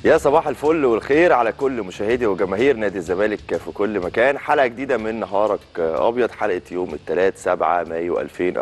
يا صباح الفل والخير على كل مشاهدي وجماهير نادي الزمالك في كل مكان حلقه جديده من نهارك ابيض حلقه يوم الثلاث 7 مايو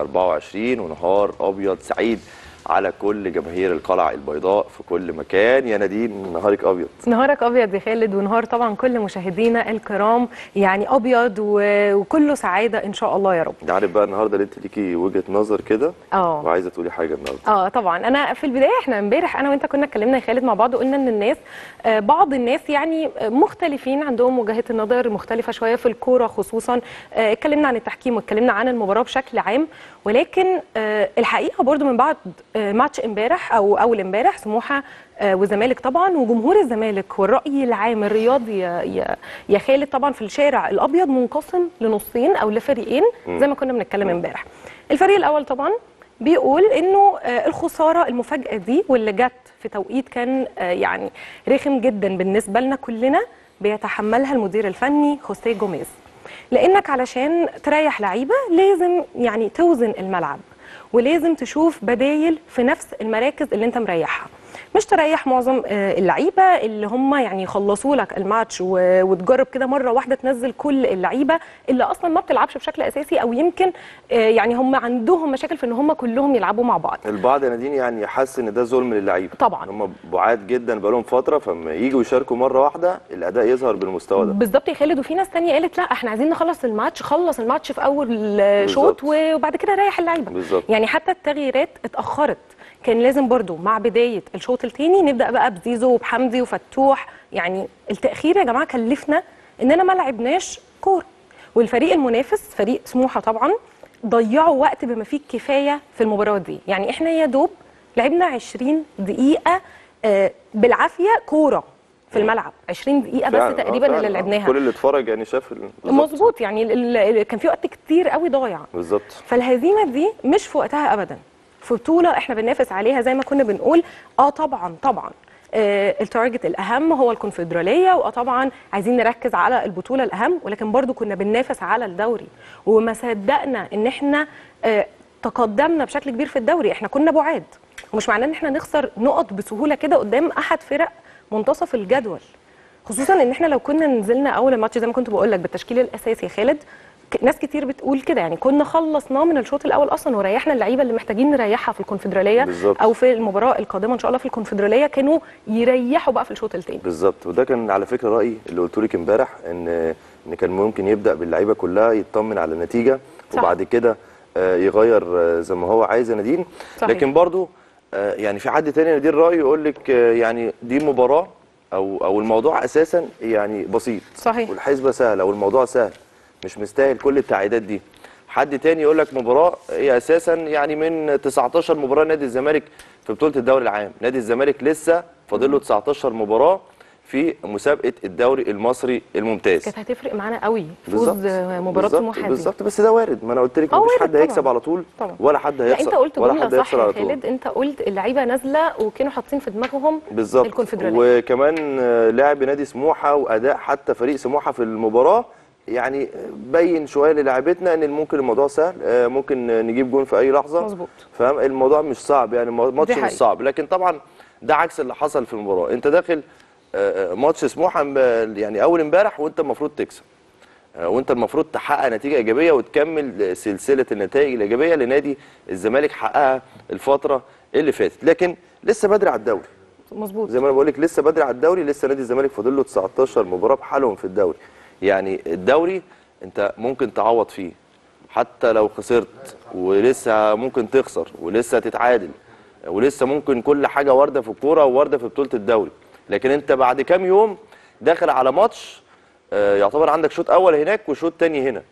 2024 ونهار ابيض سعيد على كل جماهير القلعه البيضاء في كل مكان يا نادين نهارك ابيض نهارك ابيض يا خالد ونهار طبعا كل مشاهدينا الكرام يعني ابيض و- وكله سعاده ان شاء الله يا رب انت عارف بقى النهارده اللي انت ليكي وجهه نظر كده اه وعايزه تقولي حاجه النهارده اه طبعا انا في البدايه احنا امبارح انا وانت كنا اتكلمنا يا خالد مع بعض وقلنا ان الناس آه، بعض الناس يعني آه، مختلفين عندهم وجهات النظر مختلفه شويه في الكوره خصوصا آه، اتكلمنا عن التحكيم واتكلمنا عن المباراه بشكل عام ولكن آه، الحقيقه برضو من بعد آه، ماتش امبارح او اول امبارح سموحه آه، والزمالك طبعا وجمهور الزمالك والراي العام الرياضي يا يا يا خالد طبعا في الشارع الابيض منقسم لنصين او لفريقين زي ما كنا بنتكلم امبارح الفريق الاول طبعا بيقول انه آه، الخساره المفاجاه دي واللي جت في توقيت كان آه، يعني رخم جدا بالنسبه لنا كلنا بيتحملها المدير الفني خوسيه جوميز لانك علشان تريح لعيبه لازم يعني توزن الملعب ولازم تشوف بدايل في نفس المراكز اللي انت مريحها مش تريح معظم آه، اللعيبه اللي هم يعني يخلصوا لك الماتش و- وتجرب كده مره واحده تنزل كل اللعيبه اللي اصلا ما بتلعبش بشكل اساسي او يمكن آه، يعني هم عندهم مشاكل في ان هم كلهم يلعبوا مع بعض البعض يا نادين يعني حاسس ان ده ظلم للعيبه طبعاً. هم بعاد جدا بقالهم فتره فلما يجوا يشاركوا مره واحده الاداء يظهر بالمستوى ده بالظبط يا خالد وفي ناس تانية قالت لا احنا عايزين نخلص الماتش خلص الماتش في اول آه، شوط بالظبط. وبعد كده ريح اللعيبه بالظبط. يعني حتى التغييرات اتاخرت كان لازم برضو مع بدايه الشوط الثاني نبدا بقى بزيزو وبحمدي وفتوح يعني التاخير يا جماعه كلفنا اننا ما لعبناش كوره والفريق المنافس فريق سموحه طبعا ضيعوا وقت بما فيه الكفايه في المباراه دي يعني احنا يا دوب لعبنا 20 دقيقه آه، بالعافيه كوره في الملعب 20 دقيقه فعلاً، بس آه، تقريبا فعلاً، اللي آه. لعبناها كل اللي اتفرج يعني شاف ال- بالظبط. مظبوط يعني ال- ال- كان في وقت كتير قوي ضايع بالظبط فالهزيمه دي مش في وقتها ابدا في بطوله احنا بننافس عليها زي ما كنا بنقول اه طبعا طبعا آه التارجت الاهم هو الكونفدراليه واه طبعا عايزين نركز على البطوله الاهم ولكن برضو كنا بننافس على الدوري وما صدقنا ان احنا آه تقدمنا بشكل كبير في الدوري احنا كنا بعاد ومش معناه ان احنا نخسر نقط بسهوله كده قدام احد فرق منتصف الجدول خصوصا ان احنا لو كنا نزلنا اول الماتش زي ما كنت بقول لك بالتشكيل الاساسي يا خالد ك- ناس كتير بتقول كده يعني كنا خلصناه من الشوط الاول اصلا وريحنا اللعيبه اللي محتاجين نريحها في الكونفدراليه بالظبط. او في المباراه القادمه ان شاء الله في الكونفدراليه كانوا يريحوا بقى في الشوط الثاني بالظبط وده كان على فكره رايي اللي قلت لك امبارح ان ان كان ممكن يبدا باللعيبه كلها يطمن على النتيجه صح. وبعد كده آه، يغير آه، زي ما هو عايز يا نادين صحيح. لكن برضو آه، يعني في حد تاني نادين رايه يقول لك آه، يعني دي مباراه او او الموضوع اساسا يعني بسيط صحيح. والحسبه سهله والموضوع سهل مش مستاهل كل التعقيدات دي حد تاني يقول لك مباراه هي اساسا يعني من 19 مباراه نادي الزمالك في بطوله الدوري العام نادي الزمالك لسه فاضل له 19 مباراه في مسابقه الدوري المصري الممتاز كانت هتفرق معانا قوي بالظبط فوز آه، مباراه بالظبط، سموحه دي بالظبط بس ده وارد ما انا قلت لك آه، مفيش وارد حد هيكسب طبعاً. على طول طبعاً. ولا حد لا هيخسر انت قلت ولا جمله حد صح هيخسر يا على طول خالد انت قلت اللعيبه نازله وكانوا حاطين في دماغهم بالظبط الكونفدراليه وكمان آه، لعب نادي سموحه واداء حتى فريق سموحه في المباراه يعني بين شويه للاعيبتنا ان ممكن الموضوع سهل آه، ممكن آه، نجيب جون في اي لحظه مظبوط. فاهم الموضوع مش صعب يعني الماتش مش حقيقة. صعب لكن طبعا ده عكس اللي حصل في المباراه انت داخل آه، آه، ماتش سموحه م- يعني اول امبارح وانت المفروض تكسب آه، وانت المفروض تحقق نتيجه ايجابيه وتكمل سلسله النتائج الايجابيه لنادي الزمالك حققها الفتره اللي فاتت لكن لسه بدري على الدوري مظبوط زي ما انا بقول لك لسه بدري على الدوري لسه نادي الزمالك فاضل له 19 مباراه بحالهم في الدوري يعني الدوري انت ممكن تعوض فيه حتى لو خسرت ولسه ممكن تخسر ولسه تتعادل ولسه ممكن كل حاجه وارده في الكوره ووارده في بطوله الدوري لكن انت بعد كام يوم داخل على ماتش آه، يعتبر عندك شوط اول هناك وشوط تاني هنا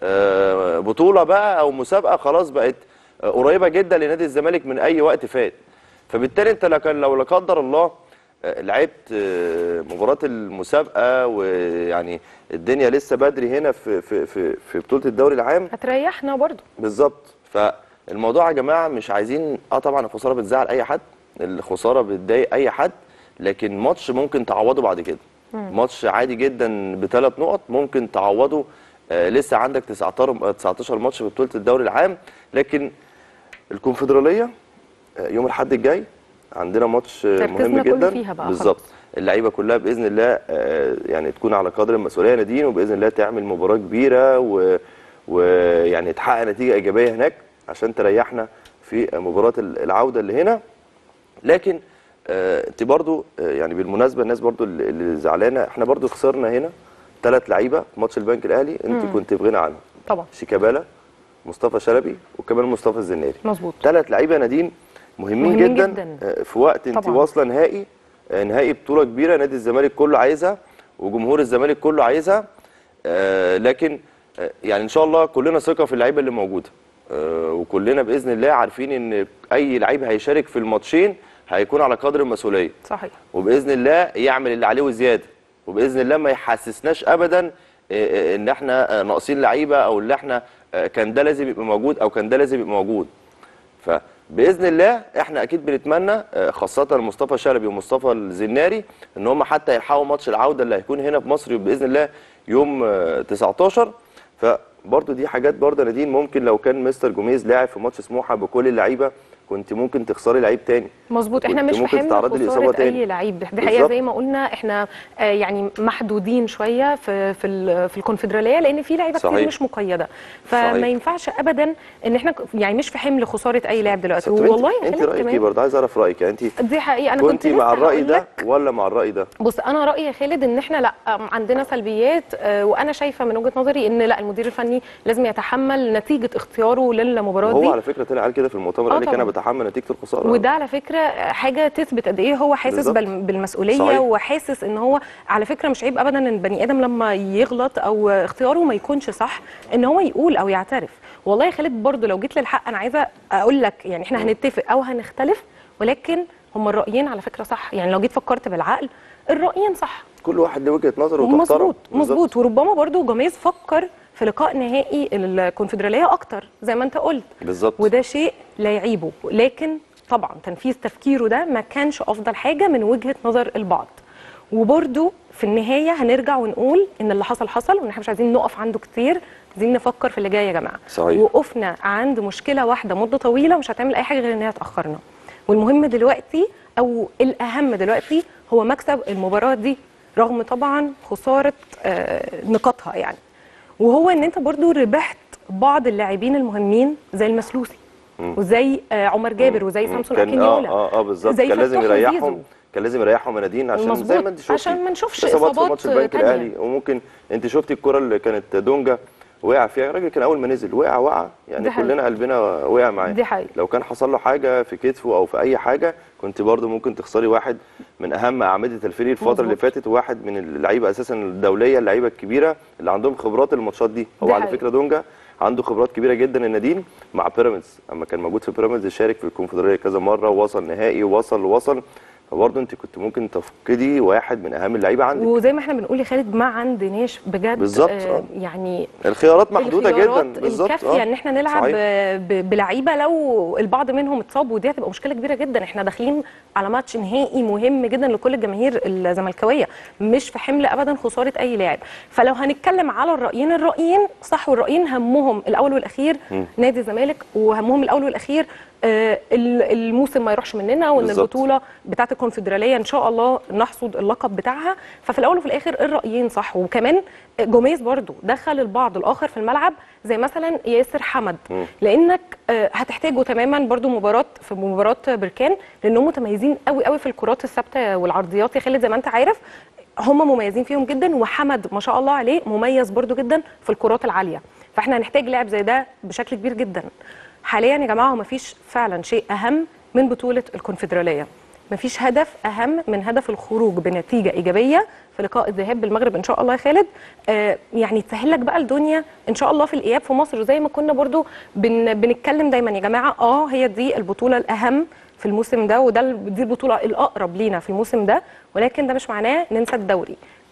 آه، بطوله بقى او مسابقه خلاص بقت آه، قريبه جدا لنادي الزمالك من اي وقت فات فبالتالي انت لو كان لو لا قدر الله آه، لعبت آه، مباراه المسابقه ويعني الدنيا لسه بدري هنا في في في, في بطوله الدوري العام هتريحنا برضو بالظبط فالموضوع يا جماعه مش عايزين اه طبعا الخساره بتزعل اي حد الخساره بتضايق اي حد لكن ماتش ممكن تعوضه بعد كده ماتش عادي جدا بثلاث نقط ممكن تعوضه آه لسه عندك 19 19 ماتش في بطوله الدوري العام لكن الكونفدراليه آه، يوم الاحد الجاي عندنا ماتش آه، تركيزنا مهم كله جدا فيها بقى بالظبط خلاص. اللعيبه كلها باذن الله آه، يعني تكون على قدر المسؤوليه نادين وباذن الله تعمل مباراه كبيره و- ويعني تحقق نتيجه ايجابيه هناك عشان تريحنا في مباراه العوده اللي هنا لكن آه، انت برضو آه، يعني بالمناسبه الناس برضو اللي اللي زعلانه احنا برضو خسرنا هنا ثلاث لعيبه في ماتش البنك الاهلي انت كنت في غنى عنهم طبعا شيكابالا مصطفى شلبي وكمان مصطفى الزناري مظبوط ثلاث لعيبه نادين مهمين, مهمين جدا, جداً. آه، في وقت انت طبعاً. واصله نهائي آه، نهائي بطوله كبيره نادي الزمالك كله عايزها وجمهور الزمالك كله عايزها آه، لكن آه، يعني ان شاء الله كلنا ثقه في اللعيبه اللي موجوده آه، وكلنا باذن الله عارفين ان اي لعيب هيشارك في الماتشين هيكون على قدر المسؤوليه صحيح وباذن الله يعمل اللي عليه وزياده وباذن الله ما يحسسناش ابدا آه، آه، ان احنا آه، ناقصين لعيبه او ان احنا آه، كان ده لازم يبقى موجود او كان ده لازم يبقى موجود فباذن الله احنا اكيد بنتمنى آه، خاصه مصطفى شلبي ومصطفى الزناري ان هم حتى يلحقوا ماتش العوده اللي هيكون هنا في مصر باذن الله يوم آه، 19 فبرضه دي حاجات برضه نادين ممكن لو كان مستر جوميز لاعب في ماتش سموحه بكل اللعيبه كنت ممكن تخسري لعيب تاني مظبوط احنا كنت مش في ممكن حمل تتعرضي لإصابة خساره تاني. اي لعيب دي حقيقه بالظبط. زي ما قلنا احنا آه، يعني محدودين شويه في في ال- في الكونفدراليه لان في لعيبه كتير صحيح. مش مقيده صحيح. فما ينفعش ابدا ان احنا ك- يعني مش في حمل خساره اي لاعب دلوقتي طب انت- والله انت خلينا رايك ايه كمان برضه عايز اعرف رايك يعني انت دي حقيقه انا كنت كنت مع لسه الراي هقول ده لك ولا مع الراي ده بص انا رايي يا خالد ان احنا لا عندنا سلبيات آه، وانا شايفه من وجهه نظري ان لا المدير الفني لازم يتحمل نتيجه اختياره للمباراه هو دي على فكره طلع قال كده في المؤتمر آه قال لك انا طبعاً. بتحمل نتيجه الخساره وده على فكره حاجه تثبت قد ايه هو حاسس بالظبط. بال- بالمسؤوليه صحيح. وحاسس ان هو على فكره مش عيب ابدا ان البني ادم لما يغلط او اختياره ما يكونش صح ان هو يقول او يعترف والله يا خالد برضو لو جيت للحق انا عايزه اقول لك يعني احنا هنتفق او هنختلف ولكن هم الرايين على فكره صح يعني لو جيت فكرت بالعقل الرايين صح كل واحد له وجهه نظر وتحترم مظبوط بالظبط. مظبوط وربما برضو جوميز فكر في لقاء نهائي الكونفدراليه اكتر زي ما انت قلت بالظبط وده شيء لا يعيبه لكن طبعا تنفيذ تفكيره ده ما كانش افضل حاجه من وجهه نظر البعض وبرده في النهايه هنرجع ونقول ان اللي حصل حصل وان احنا مش عايزين نقف عنده كتير عايزين نفكر في اللي جاي يا جماعه صحيح. وقفنا عند مشكله واحده مده طويله مش هتعمل اي حاجه غير ان هي تاخرنا والمهم دلوقتي او الاهم دلوقتي هو مكسب المباراه دي رغم طبعا خساره آه، نقاطها يعني وهو ان انت برضو ربحت بعض اللاعبين المهمين زي المسلوسي وزي آه، عمر جابر وزي مم. سامسون كان اكينيولا اه اه, آه بالظبط زي كان لازم فتوح يريحهم وزيزو. كان لازم يريحهم منادين عشان زي مظبوط. ما انت شفتي عشان ما نشوفش اصابات في إصابات ماتش البنك تانية. الاهلي وممكن انت شفتي الكره اللي كانت دونجا وقع فيها الراجل كان اول ما نزل وقع وقع يعني دي حقيقة. كلنا قلبنا وقع معاه دي حقيقة. لو كان حصل له حاجه في كتفه او في اي حاجه كنت برضه ممكن تخسري واحد من اهم اعمده الفريق الفتره اللي مظبوط. فاتت وواحد من اللعيبه اساسا الدوليه اللعيبه الكبيره اللي عندهم خبرات الماتشات دي هو دي على حقيقة. فكره دونجا عنده خبرات كبيره جدا النديم مع بيراميدز اما كان موجود في بيراميدز شارك في الكونفدراليه كذا مره ووصل نهائي ووصل ووصل فبرضه انت كنت ممكن تفقدي واحد من اهم اللعيبه عندك وزي ما احنا بنقول يا خالد ما عندناش بجد بالظبط، آه آه. يعني الخيارات محدوده الخيارات جدا بالظبط الكافيه ان احنا نلعب صحيح. ب- بلعيبه لو البعض منهم اتصاب ودي هتبقى مشكله كبيره جدا احنا داخلين على ماتش نهائي مهم جدا لكل الجماهير الزملكاويه مش في حمل ابدا خساره اي لاعب فلو هنتكلم على الرايين الرايين صح والرايين همهم الاول والاخير نادي الزمالك وهمهم الاول والاخير آه، ال- الموسم ما يروحش مننا وان بالظبط. البطوله بتاعه الكونفدراليه ان شاء الله نحصد اللقب بتاعها ففي الاول وفي الاخر الرايين صح وكمان جوميز برضو دخل البعض الاخر في الملعب زي مثلا ياسر حمد لانك آه، هتحتاجه تماما برضو مباراه في مباراه بركان لانهم متميزين قوي قوي في الكرات الثابته والعرضيات يا خالد زي ما انت عارف هم مميزين فيهم جدا وحمد ما شاء الله عليه مميز برضو جدا في الكرات العاليه فاحنا هنحتاج لاعب زي ده بشكل كبير جدا حاليا يا جماعه هو مفيش فعلا شيء اهم من بطوله الكونفدراليه مفيش هدف اهم من هدف الخروج بنتيجه ايجابيه في لقاء الذهاب بالمغرب ان شاء الله يا خالد آه يعني تسهل لك بقى الدنيا ان شاء الله في الاياب في مصر زي ما كنا برضو بن بنتكلم دايما يا جماعه اه هي دي البطوله الاهم في الموسم ده وده ال- دي البطوله الاقرب لينا في الموسم ده ولكن ده مش معناه ننسى الدوري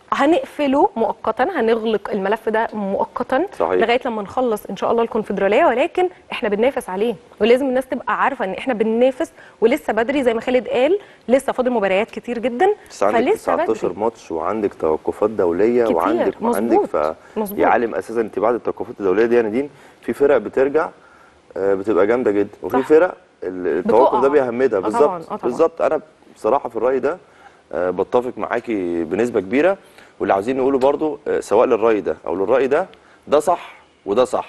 هنقفله مؤقتا هنغلق الملف ده مؤقتا صحيح. لغايه لما نخلص ان شاء الله الكونفدراليه ولكن احنا بننافس عليه ولازم الناس تبقى عارفه ان احنا بننافس ولسه بدري زي ما خالد قال لسه فاضل مباريات كتير جدا بس عندك فلسه 19 بدري ماتش وعندك توقفات دوليه كتير، وعندك وعندك مظبوط، ف مظبوط. يعلم اساسا انت بعد التوقفات الدوليه دي يا نادين في فرق بترجع آه، بتبقى جامده جدا وفي صح. فرق ال- التوقف بتقع. ده بيهمدها آه بالظبط طبعاً، آه طبعاً. بالظبط انا بصراحه في الراي ده آه، بتفق معاكي بنسبه كبيره واللي عاوزين نقوله برضو آه، سواء للراي ده او للراي ده ده صح وده صح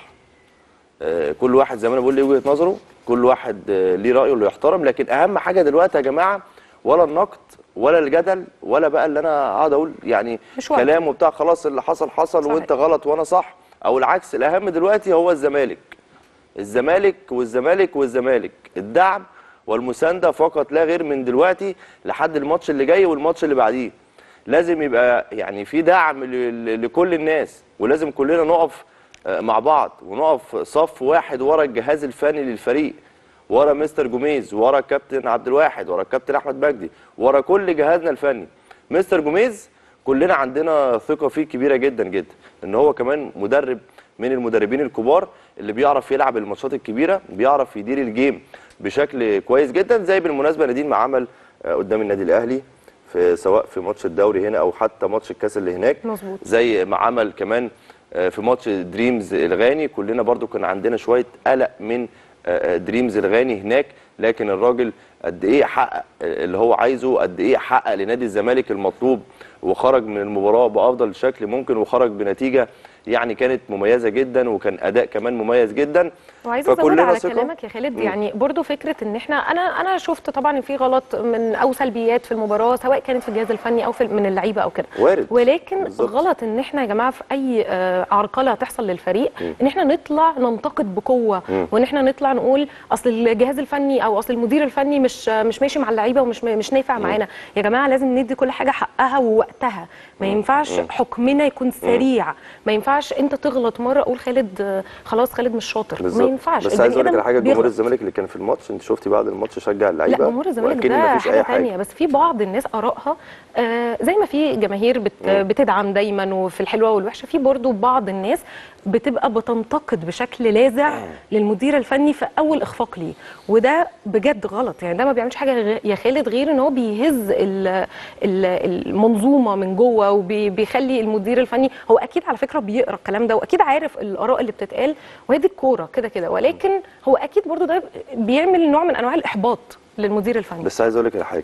آه، كل واحد زي ما انا بقول ليه وجهه نظره كل واحد آه، ليه رايه اللي يحترم لكن اهم حاجه دلوقتي يا جماعه ولا النقد ولا الجدل ولا بقى اللي انا اقعد اقول يعني مش وقت. كلام وبتاع خلاص اللي حصل حصل صحيح. وانت غلط وانا صح او العكس الاهم دلوقتي هو الزمالك الزمالك والزمالك والزمالك الدعم والمسانده فقط لا غير من دلوقتي لحد الماتش اللي جاي والماتش اللي بعديه لازم يبقى يعني في دعم ل- ل- لكل الناس ولازم كلنا نقف آه، مع بعض ونقف صف واحد ورا الجهاز الفني للفريق ورا مستر جوميز ورا الكابتن عبد الواحد ورا الكابتن احمد مجدي ورا كل جهازنا الفني مستر جوميز كلنا عندنا ثقه فيه كبيره جدا جدا ان هو كمان مدرب من المدربين الكبار اللي بيعرف يلعب الماتشات الكبيره بيعرف يدير الجيم بشكل كويس جدا زي بالمناسبه نادين ما عمل آه، قدام النادي الاهلي في سواء في ماتش الدوري هنا او حتى ماتش الكاس اللي هناك مظبوط. زي ما عمل كمان آه، في ماتش دريمز الغاني كلنا برضو كان عندنا شويه قلق من آه، آه، دريمز الغاني هناك لكن الراجل قد ايه حقق اللي هو عايزه قد ايه حقق لنادي الزمالك المطلوب وخرج من المباراه بافضل شكل ممكن وخرج بنتيجه يعني كانت مميزه جدا وكان اداء كمان مميز جدا وعايزه ازود فكلنا على ثقة. كلامك يا خالد مم. يعني برضو فكره ان احنا انا انا شفت طبعا ان في غلط من او سلبيات في المباراه سواء كانت في الجهاز الفني او في من اللعيبه او كده وارد. ولكن بالظبط. غلط ان احنا يا جماعه في اي آه، عرقله تحصل للفريق ان احنا نطلع ننتقد بقوه وان احنا نطلع نقول اصل الجهاز الفني او اصل المدير الفني مش مش ماشي مع اللعيبه ومش مش نافع معانا يا جماعه لازم ندي كل حاجه حقها ووقتها ما ينفعش حكمنا يكون سريع ما ينفعش انت تغلط مره اقول خالد آه، خلاص خالد مش شاطر ما بالظبط ينفعش بس عايز اقول لك البني على حاجه آدم جمهور بيغلط. الزمالك اللي كان في الماتش انت شفتي بعد الماتش شجع اللعيبه لا جمهور الزمالك وأكن ده مفيش حاجه أي ثانيه بس في بعض الناس ارائها آه زي ما في جماهير بت بتدعم دايما وفي الحلوه والوحشه في برضو بعض الناس بتبقى بتنتقد بشكل لاذع للمدير الفني في اول اخفاق ليه وده بجد غلط يعني ده ما بيعملش حاجه غ- يا خالد غير ان هو بيهز ال- ال- المنظومه من جوه وبيخلي المدير الفني هو اكيد على فكره بيقرا الكلام ده واكيد عارف الاراء اللي بتتقال وهي دي الكوره كده كده ولكن هو اكيد برضو ده بيعمل نوع من انواع الاحباط للمدير الفني بس عايز اقول لك على حاجه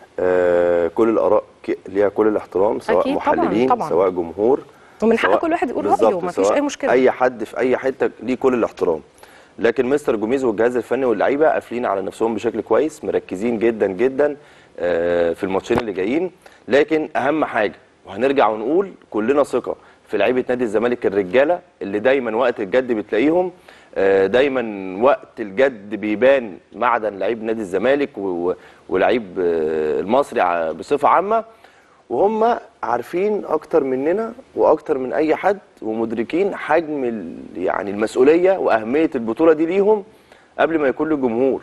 آه كل الاراء ك- ليها كل الاحترام سواء أكيد طبعاً، محللين طبعاً. سواء جمهور ومن حق سواء- كل واحد يقول بالظبط، رأيه، مفيش سواء أي مشكلة. اي حد في اي حته ليه كل الاحترام لكن مستر جوميز والجهاز الفني واللعيبه قافلين على نفسهم بشكل كويس مركزين جدا جدا آه، في الماتشين اللي جايين لكن اهم حاجه وهنرجع ونقول كلنا ثقه في لعيبه نادي الزمالك الرجاله اللي دايما وقت الجد بتلاقيهم آه، دايما وقت الجد بيبان معدن لعيب نادي الزمالك و- و- ولعيب آه، المصري ع- بصفه عامه وهم عارفين اكتر مننا واكتر من اي حد ومدركين حجم ال- يعني المسؤوليه واهميه البطوله دي ليهم قبل ما يكون للجمهور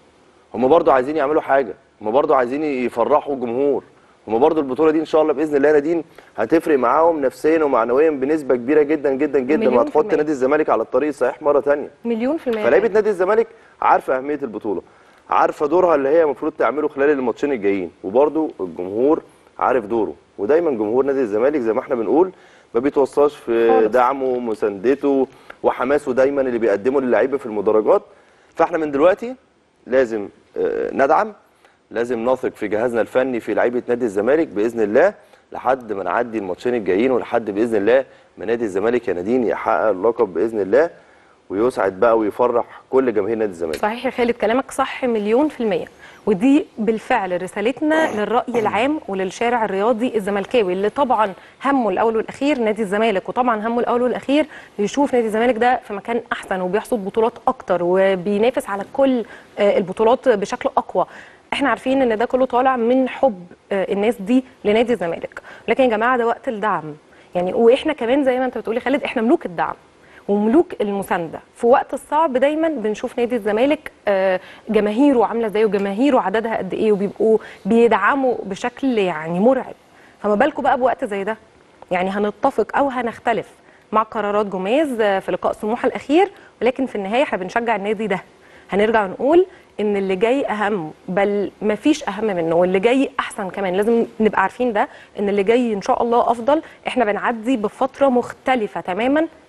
هم برضو عايزين يعملوا حاجه هم برضو عايزين يفرحوا الجمهور هم برضو البطوله دي ان شاء الله باذن الله نادين هتفرق معاهم نفسيا ومعنويا بنسبه كبيره جدا جدا جدا مليون في وهتحط المية. نادي الزمالك على الطريق الصحيح مره ثانيه مليون في المية فلعيبه نادي الزمالك عارفه اهميه البطوله عارفه دورها اللي هي المفروض تعمله خلال الماتشين الجايين وبرده الجمهور عارف دوره ودايما جمهور نادي الزمالك زي ما احنا بنقول ما بيتوصاش في خالص. دعمه ومساندته وحماسه دايما اللي بيقدمه للعيبه في المدرجات فاحنا من دلوقتي لازم آه، ندعم لازم نثق في جهازنا الفني في لعيبه نادي الزمالك باذن الله لحد ما نعدي الماتشين الجايين ولحد باذن الله ما نادي الزمالك يا نادين يحقق اللقب باذن الله ويسعد بقى ويفرح كل جماهير نادي الزمالك صحيح يا خالد كلامك صح مليون في المية ودي بالفعل رسالتنا للرأي العام وللشارع الرياضي الزملكاوي اللي طبعا همه الأول والأخير نادي الزمالك وطبعا همه الأول والأخير يشوف نادي الزمالك ده في مكان أحسن وبيحصد بطولات أكتر وبينافس على كل آه، البطولات بشكل أقوى احنا عارفين ان ده كله طالع من حب آه، الناس دي لنادي الزمالك لكن يا جماعه ده وقت الدعم يعني واحنا كمان زي ما انت بتقولي خالد احنا ملوك الدعم وملوك المسانده في وقت الصعب دايما بنشوف نادي الزمالك آه، جماهيره عامله ازاي وجماهيره عددها قد ايه وبيبقوا بيدعموا بشكل يعني مرعب فما بالكم بقى بوقت زي ده يعني هنتفق او هنختلف مع قرارات جوميز آه، في لقاء سموحه الاخير ولكن في النهايه احنا بنشجع النادي ده هنرجع نقول ان اللي جاي اهم بل مفيش اهم منه واللي جاي احسن كمان لازم نبقى عارفين ده ان اللي جاي ان شاء الله افضل احنا بنعدي بفتره مختلفه تماما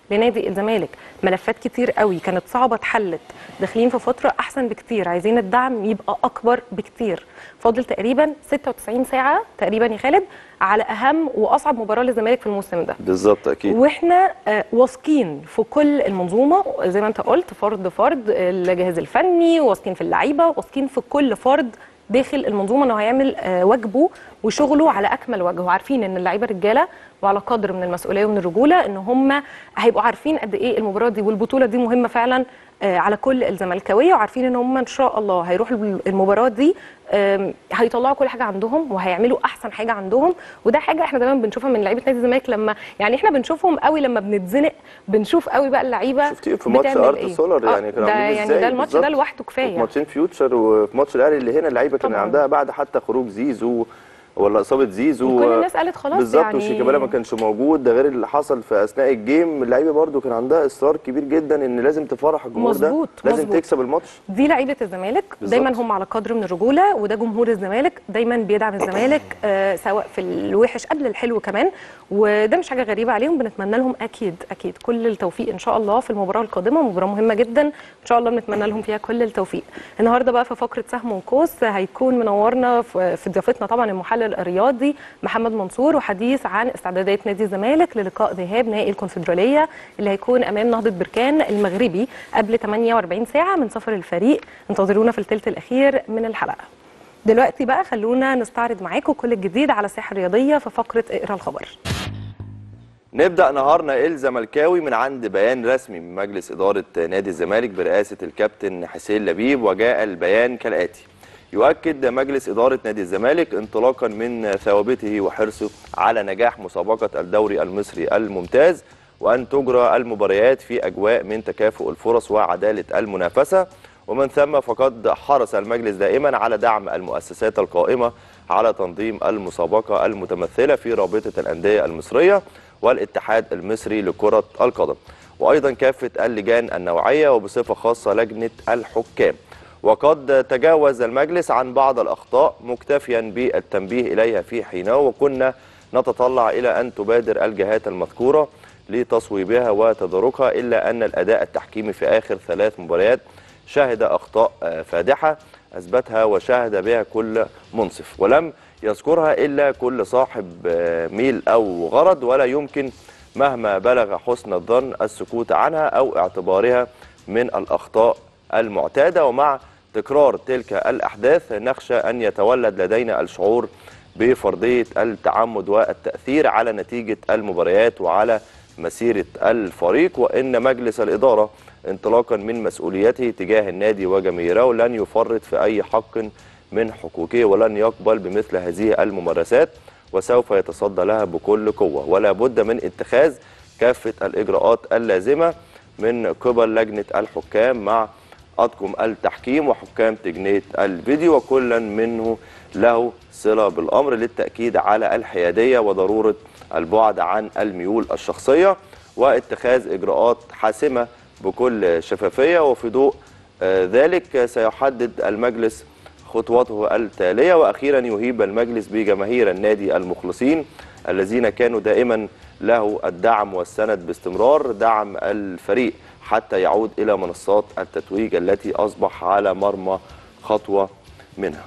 لنادي الزمالك ملفات كتير قوي كانت صعبه اتحلت داخلين في فتره احسن بكتير عايزين الدعم يبقى اكبر بكتير فاضل تقريبا 96 ساعه تقريبا يا خالد على اهم واصعب مباراه للزمالك في الموسم ده بالظبط اكيد واحنا آه، واثقين في كل المنظومه زي ما انت قلت فرد فرد الجهاز الفني واثقين في اللعيبه واثقين في كل فرد داخل المنظومه انه هيعمل آه، واجبه وشغله على اكمل وجه وعارفين ان اللعيبه رجاله وعلى قدر من المسؤوليه ومن الرجوله ان هم هيبقوا عارفين قد ايه المباراه دي والبطوله دي مهمه فعلا آه، على كل الزملكاويه وعارفين ان هم ان شاء الله هيروحوا المباراه دي آم، هيطلعوا كل حاجه عندهم وهيعملوا احسن حاجه عندهم وده حاجه احنا دايما بنشوفها من لعيبه نادي الزمالك لما يعني احنا بنشوفهم قوي لما بنتزنق بنشوف قوي بقى اللعيبه شفتيه في ماتش بتعمل ارت إيه. سولر آه، يعني كانوا ده عاملين يعني إزاي ده الماتش ده بالظبط. لوحده في كفايه ماتشين فيوتشر وفي ماتش الاهلي اللي هنا اللعيبه كان طبعاً. عندها بعد حتى خروج زيزو ولا اصابه زيزو وكل الناس قالت خلاص بالظبط يعني وشيكابالا ما كانش موجود ده غير اللي حصل في اثناء الجيم اللعيبه برده كان عندها اصرار كبير جدا ان لازم تفرح الجمهور ده مظبوط، لازم مظبوط. تكسب الماتش دي لعيبه الزمالك بالظبط. دايما هم على قدر من الرجوله وده جمهور الزمالك دايما بيدعم الزمالك آه سواء في الوحش قبل الحلو كمان وده مش حاجه غريبه عليهم بنتمنى لهم اكيد اكيد كل التوفيق ان شاء الله في المباراه القادمه مباراه مهمه جدا ان شاء الله بنتمنى لهم فيها كل التوفيق النهارده بقى في فقره سهم وقوس هيكون منورنا في في ضيافتنا طبعا المحلل الرياضي محمد منصور وحديث عن استعدادات نادي الزمالك للقاء ذهاب نهائي الكونفدراليه اللي هيكون امام نهضه بركان المغربي قبل 48 ساعه من سفر الفريق انتظرونا في الثلث الاخير من الحلقه دلوقتي بقى خلونا نستعرض معاكم كل الجديد على الساحه الرياضيه في فقره اقرا الخبر نبدا نهارنا الزملكاوي من عند بيان رسمي من مجلس اداره نادي الزمالك برئاسه الكابتن حسين لبيب وجاء البيان كالاتي يؤكد مجلس اداره نادي الزمالك انطلاقا من ثوابته وحرصه على نجاح مسابقه الدوري المصري الممتاز وان تجرى المباريات في اجواء من تكافؤ الفرص وعداله المنافسه ومن ثم فقد حرص المجلس دائما على دعم المؤسسات القائمه على تنظيم المسابقه المتمثله في رابطه الانديه المصريه والاتحاد المصري لكره القدم وايضا كافه اللجان النوعيه وبصفه خاصه لجنه الحكام وقد تجاوز المجلس عن بعض الاخطاء مكتفيا بالتنبيه اليها في حينه وكنا نتطلع الى ان تبادر الجهات المذكوره لتصويبها وتداركها الا ان الاداء التحكيمي في اخر ثلاث مباريات شهد اخطاء آه، فادحه اثبتها وشاهد بها كل منصف ولم يذكرها الا كل صاحب آه، ميل او غرض ولا يمكن مهما بلغ حسن الظن السكوت عنها او اعتبارها من الاخطاء المعتاده ومع تكرار تلك الاحداث نخشى ان يتولد لدينا الشعور بفرضيه التعمد والتاثير على نتيجه المباريات وعلى مسيره الفريق وان مجلس الاداره انطلاقا من مسؤوليته تجاه النادي وجماهيره لن يفرط في اي حق من حقوقه ولن يقبل بمثل هذه الممارسات وسوف يتصدى لها بكل قوه ولا بد من اتخاذ كافه الاجراءات اللازمه من قبل لجنه الحكام مع اطقم التحكيم وحكام تقنيه الفيديو وكلا منه له صله بالامر للتاكيد على الحياديه وضروره البعد عن الميول الشخصيه واتخاذ اجراءات حاسمه بكل شفافيه وفي ضوء آه، ذلك سيحدد المجلس خطوته التاليه واخيرا يهيب المجلس بجماهير النادي المخلصين الذين كانوا دائما له الدعم والسند باستمرار دعم الفريق حتى يعود الى منصات التتويج التي اصبح على مرمى خطوه منها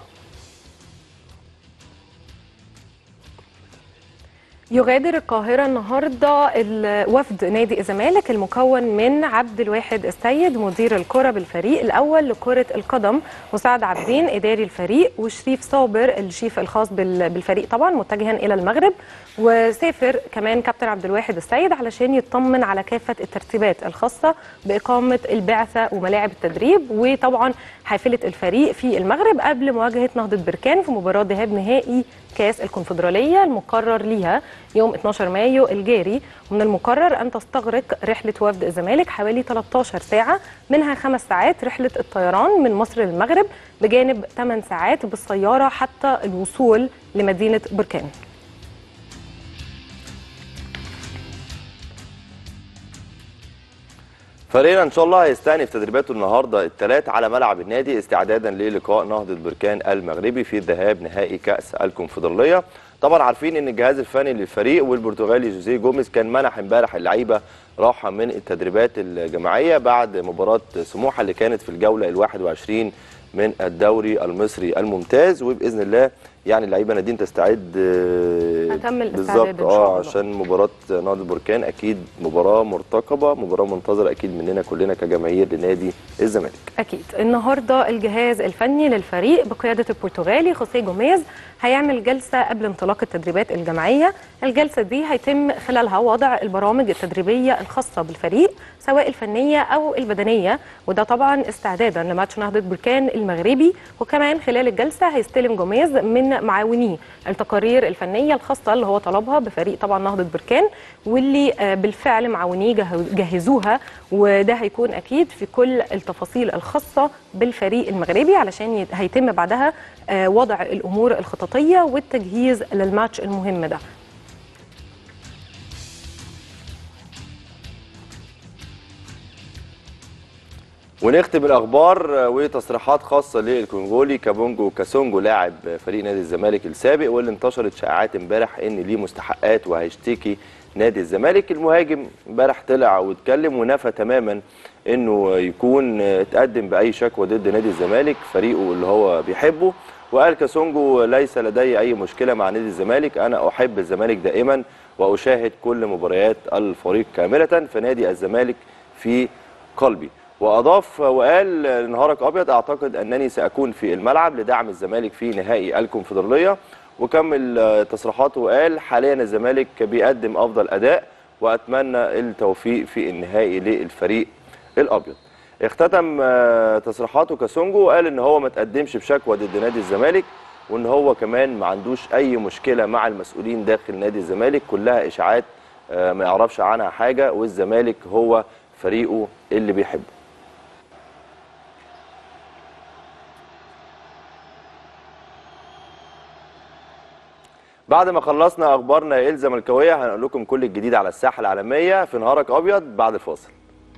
يغادر القاهرة النهاردة ال- وفد نادي الزمالك المكون من عبد الواحد السيد مدير الكرة بالفريق الأول لكرة القدم وسعد عبدين إداري الفريق وشريف صابر الشيف الخاص بال- بالفريق طبعا متجها إلى المغرب وسافر كمان كابتن عبد الواحد السيد علشان يطمن على كافة الترتيبات الخاصة بإقامة البعثة وملاعب التدريب وطبعا حافلة الفريق في المغرب قبل مواجهة نهضة بركان في مباراة ذهاب نهائي كاس الكونفدرالية المقرر ليها يوم 12 مايو الجاري ومن المقرر أن تستغرق رحلة وفد الزمالك حوالي 13 ساعة منها خمس ساعات رحلة الطيران من مصر للمغرب بجانب 8 ساعات بالسيارة حتى الوصول لمدينة بركان فريقنا ان شاء الله هيستأنف تدريباته النهارده الثلاث على ملعب النادي استعدادا للقاء نهضه بركان المغربي في ذهاب نهائي كاس الكونفدراليه طبعا عارفين ان الجهاز الفني للفريق والبرتغالي جوزيه جوميز كان منح امبارح اللعيبه راحه من التدريبات الجماعيه بعد مباراه سموحه اللي كانت في الجوله ال 21 من الدوري المصري الممتاز وباذن الله يعني اللعيبه نادين تستعد آه، هتم الاستعداد بالظبط إن شاء اه الله. عشان مباراه نادي البركان اكيد مباراه مرتقبه مباراه منتظره اكيد مننا كلنا كجماهير لنادي الزمالك أكيد النهاردة الجهاز الفني للفريق بقيادة البرتغالي خوسيه جوميز هيعمل جلسة قبل انطلاق التدريبات الجماعية الجلسة دي هيتم خلالها وضع البرامج التدريبية الخاصة بالفريق سواء الفنية أو البدنية وده طبعا استعدادا لماتش نهضة بركان المغربي وكمان خلال الجلسة هيستلم جوميز من معاونيه التقارير الفنية الخاصة اللي هو طلبها بفريق طبعا نهضة بركان واللي آه، بالفعل معاونيه جه- جهزوها وده هيكون أكيد في كل التفاصيل الخاصة بالفريق المغربي علشان يت- هيتم بعدها آه، وضع الأمور الخططية والتجهيز للماتش المهم ده ونختم الاخبار وتصريحات خاصه للكونغولي كابونجو كاسونجو لاعب فريق نادي الزمالك السابق واللي انتشرت شائعات امبارح ان ليه مستحقات وهيشتكي نادي الزمالك المهاجم امبارح طلع واتكلم ونفى تماما انه يكون اتقدم باي شكوى ضد نادي الزمالك فريقه اللي هو بيحبه وقال كاسونجو ليس لدي اي مشكله مع نادي الزمالك انا احب الزمالك دائما واشاهد كل مباريات الفريق كامله فنادي الزمالك في قلبي واضاف وقال نهارك ابيض اعتقد انني ساكون في الملعب لدعم الزمالك في نهائي الكونفدراليه وكمل آه، تصريحاته وقال حاليا الزمالك بيقدم افضل اداء واتمنى التوفيق في النهائي للفريق الابيض اختتم آه، تصريحاته كاسونجو وقال ان هو ما تقدمش بشكوى ضد نادي الزمالك وان هو كمان ما عندوش اي مشكله مع المسؤولين داخل نادي الزمالك كلها اشاعات آه، ما يعرفش عنها حاجه والزمالك هو فريقه اللي بيحبه بعد ما خلصنا اخبارنا يا الزملكاويه هنقول لكم كل الجديد على الساحه العالميه في نهارك ابيض بعد الفاصل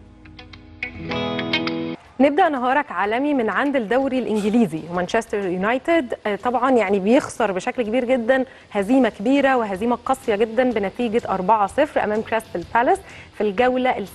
نبدا نهارك عالمي من عند الدوري الانجليزي مانشستر يونايتد آه، طبعا يعني بيخسر بشكل كبير جدا هزيمه كبيره وهزيمه قاسيه جدا بنتيجه 4-0 امام كريستال بالاس في الجوله ال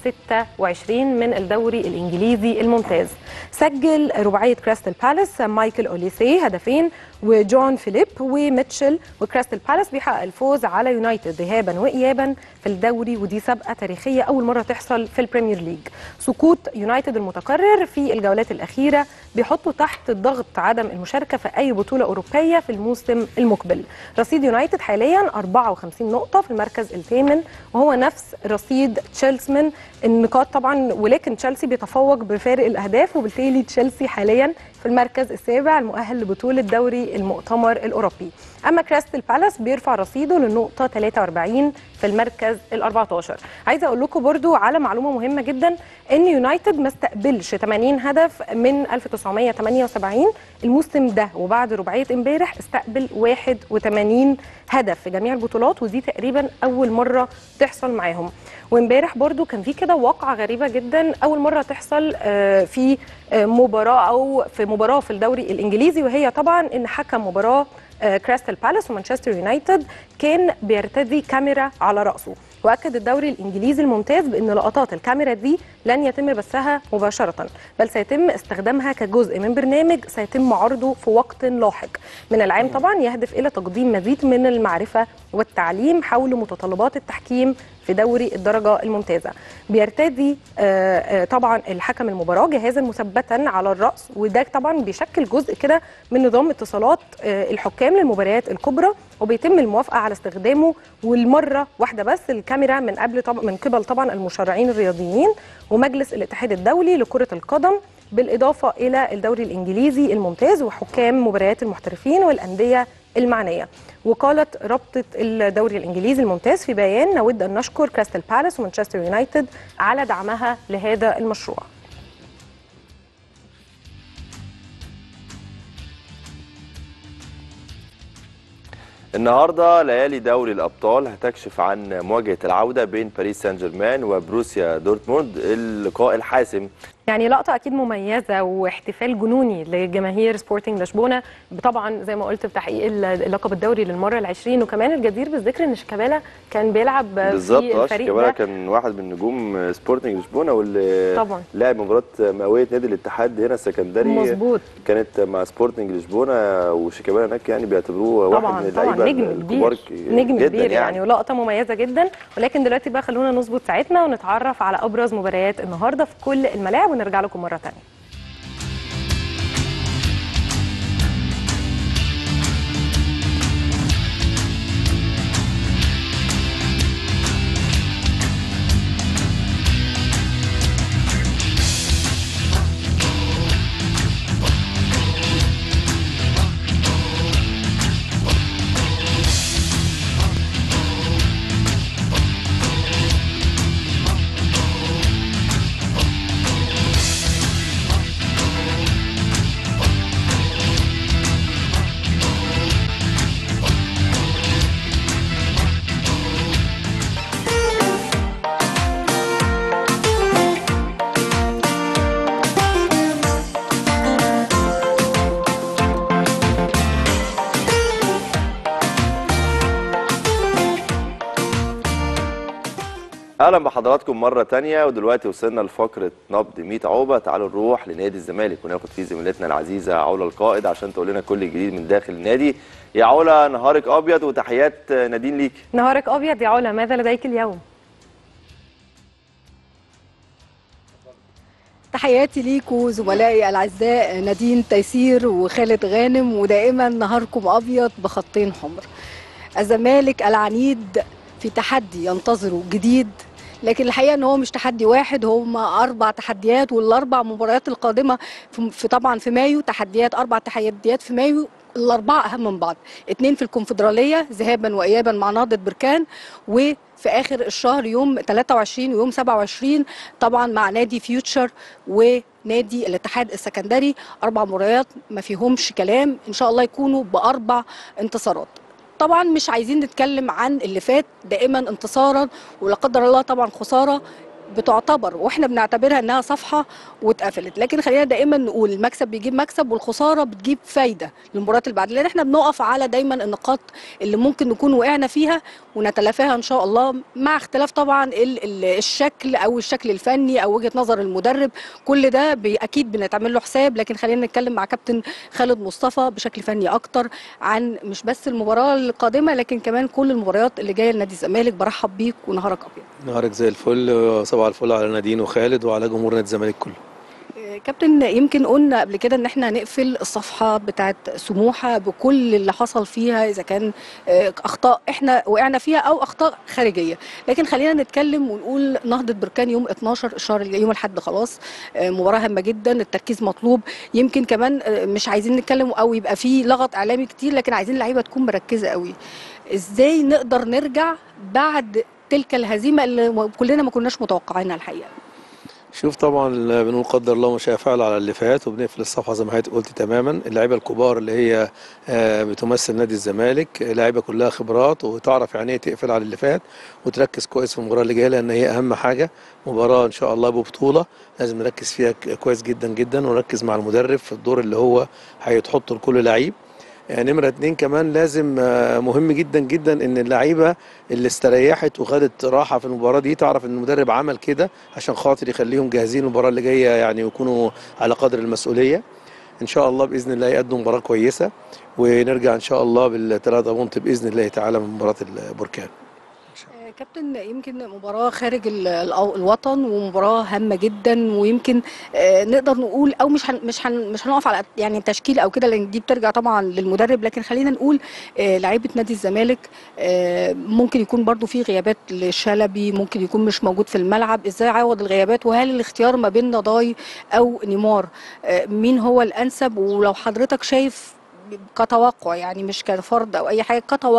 26 من الدوري الانجليزي الممتاز سجل رباعيه كريستال بالاس مايكل اوليسي هدفين وجون فيليب وميتشل وكريستال بالاس بيحقق الفوز على يونايتد ذهابا وايابا في الدوري ودي سابقه تاريخيه اول مره تحصل في البريمير ليج سقوط يونايتد المتكرر في الجولات الاخيره بيحطه تحت ضغط عدم المشاركه في اي بطوله اوروبيه في الموسم المقبل رصيد يونايتد حاليا 54 نقطه في المركز الثامن وهو نفس رصيد تشيلسمان النقاط طبعا ولكن تشيلسي بيتفوق بفارق الاهداف وبالتالي تشيلسي حاليا في المركز السابع المؤهل لبطوله دوري المؤتمر الاوروبي اما كريستال بالاس بيرفع رصيده للنقطه 43 في المركز ال 14 عايزه اقول لكم برضو على معلومه مهمه جدا ان يونايتد ما استقبلش 80 هدف من 1978 الموسم ده وبعد رباعيه امبارح استقبل 81 هدف في جميع البطولات ودي تقريبا اول مره تحصل معاهم وامبارح برضو كان في كده واقعه غريبه جدا اول مره تحصل آه، في آه، مباراه او في مباراه في الدوري الانجليزي وهي طبعا ان حكم مباراه آه، كريستال بالاس ومانشستر يونايتد كان بيرتدي كاميرا على راسه واكد الدوري الانجليزي الممتاز بان لقطات الكاميرا دي لن يتم بثها مباشره بل سيتم استخدامها كجزء من برنامج سيتم عرضه في وقت لاحق من العام طبعا يهدف الى تقديم مزيد من المعرفه والتعليم حول متطلبات التحكيم في دوري الدرجه الممتازه بيرتدي آه، آه، طبعا الحكم المباراه جهازا مثبتا على الراس وده طبعا بيشكل جزء كده من نظام اتصالات آه، الحكام للمباريات الكبرى وبيتم الموافقه على استخدامه والمره واحده بس الكاميرا من قبل طبعا من قبل طبعا المشرعين الرياضيين ومجلس الاتحاد الدولي لكره القدم بالاضافه الى الدوري الانجليزي الممتاز وحكام مباريات المحترفين والانديه المعنيه وقالت رابطه الدوري الانجليزي الممتاز في بيان نود ان نشكر كريستال بالاس ومانشستر يونايتد على دعمها لهذا المشروع النهارده ليالي دوري الابطال هتكشف عن مواجهه العوده بين باريس سان جيرمان وبروسيا دورتموند اللقاء الحاسم يعني لقطه اكيد مميزه واحتفال جنوني لجماهير سبورتنج لشبونه طبعا زي ما قلت بتحقيق اللقب الدوري للمره العشرين وكمان الجدير بالذكر ان شيكابالا كان بيلعب بالظبط في اه الفريق شيكابالا ده كان واحد من نجوم سبورتنج لشبونه واللي طبعا. لعب مباراه مئويه نادي الاتحاد هنا السكندري مظبوط كانت مع سبورتنج لشبونه وشيكابالا هناك يعني بيعتبروه واحد طبعا من طبعا اللعيبه نجم الكبار كبير نجم جدا كبير يعني ولقطه مميزه جدا ولكن دلوقتي بقى خلونا نظبط ساعتنا ونتعرف على ابرز مباريات النهارده في كل الملاعب ونرجع لكم مره ثانيه اهلا بحضراتكم مره تانية ودلوقتي وصلنا لفقره نبض 100 عقبه تعالوا نروح لنادي الزمالك وناخد فيه زميلتنا العزيزه علا القائد عشان تقول لنا كل الجديد من داخل النادي يا علا نهارك ابيض وتحيات نادين ليك نهارك ابيض يا علا ماذا لديك اليوم تحياتي ليكوا زملائي الاعزاء نادين تيسير وخالد غانم ودائما نهاركم ابيض بخطين حمر الزمالك العنيد في تحدي ينتظره جديد لكن الحقيقه ان هو مش تحدي واحد هم اربع تحديات والاربع مباريات القادمه في في طبعا في مايو تحديات اربع تحديات في مايو الاربعه اهم من بعض اتنين في الكونفدراليه ذهابا وايابا مع نهضه بركان وفي اخر الشهر يوم 23 ويوم 27 طبعا مع نادي فيوتشر ونادي الاتحاد السكندري اربع مباريات ما فيهمش كلام ان شاء الله يكونوا باربع انتصارات طبعا مش عايزين نتكلم عن اللي فات دائما انتصارا ولا قدر الله طبعا خساره بتعتبر واحنا بنعتبرها انها صفحه واتقفلت لكن خلينا دائما نقول المكسب بيجيب مكسب والخساره بتجيب فايده للمباريات اللي بعد لان احنا بنقف على دايما النقاط اللي ممكن نكون وقعنا فيها ونتلافاها ان شاء الله مع اختلاف طبعا ال- ال- الشكل او الشكل الفني او وجهه نظر المدرب كل ده بي اكيد بنتعمل له حساب لكن خلينا نتكلم مع كابتن خالد مصطفى بشكل فني اكتر عن مش بس المباراه القادمه لكن كمان كل المباريات اللي جايه لنادي الزمالك برحب بيك ونهارك ابيض نهارك زي الفل صباح الفل على نادين وخالد وعلى جمهور نادي الزمالك كله كابتن يمكن قلنا قبل كده ان احنا هنقفل الصفحه بتاعت سموحه بكل اللي حصل فيها اذا كان آه، اخطاء احنا وقعنا فيها او اخطاء خارجيه لكن خلينا نتكلم ونقول نهضه بركان يوم 12 الشهر الجاي يوم الاحد خلاص آه، مباراه هامه جدا التركيز مطلوب يمكن كمان آه، مش عايزين نتكلم او يبقى في لغط اعلامي كتير لكن عايزين اللعيبه تكون مركزه قوي ازاي نقدر نرجع بعد تلك الهزيمه اللي كلنا ما كناش متوقعينها الحقيقه شوف طبعا بنقول قدر الله ما شاء فعل على اللي فات وبنقفل الصفحه زي ما حضرتك قلت تماما اللعيبه الكبار اللي هي آه، بتمثل نادي الزمالك لعيبه كلها خبرات وتعرف يعني ايه تقفل على اللي فات وتركز كويس في المباراه اللي جايه لان هي اهم حاجه مباراه ان شاء الله ببطوله لازم نركز فيها ك- كويس جدا جدا ونركز مع المدرب في الدور اللي هو هيتحطه لكل لعيب آه، نمرة اتنين كمان لازم آه، مهم جدا جدا ان اللعيبة اللي استريحت وخدت راحة في المباراة دي تعرف ان المدرب عمل كده عشان خاطر يخليهم جاهزين المباراة اللي جاية يعني ويكونوا على قدر المسؤولية ان شاء الله باذن الله يقدموا مباراة كويسة ونرجع ان شاء الله بالثلاثة بونت باذن الله تعالى من مباراة البركان آه، كابتن يمكن مباراة خارج ال- ال- الوطن ومباراة هامة جدا ويمكن آه، نقدر نقول او مش هن مش هن مش هنقف على يعني تشكيل او كده لان دي بترجع طبعا للمدرب لكن خلينا نقول آه، لعيبة نادي الزمالك آه، ممكن يكون برضو في غيابات لشلبي ممكن يكون مش موجود في الملعب ازاي يعوض الغيابات وهل الاختيار ما بين نضاي او نيمار آه، مين هو الانسب ولو حضرتك شايف كتوقع يعني مش كفرض او اي حاجه كتوقع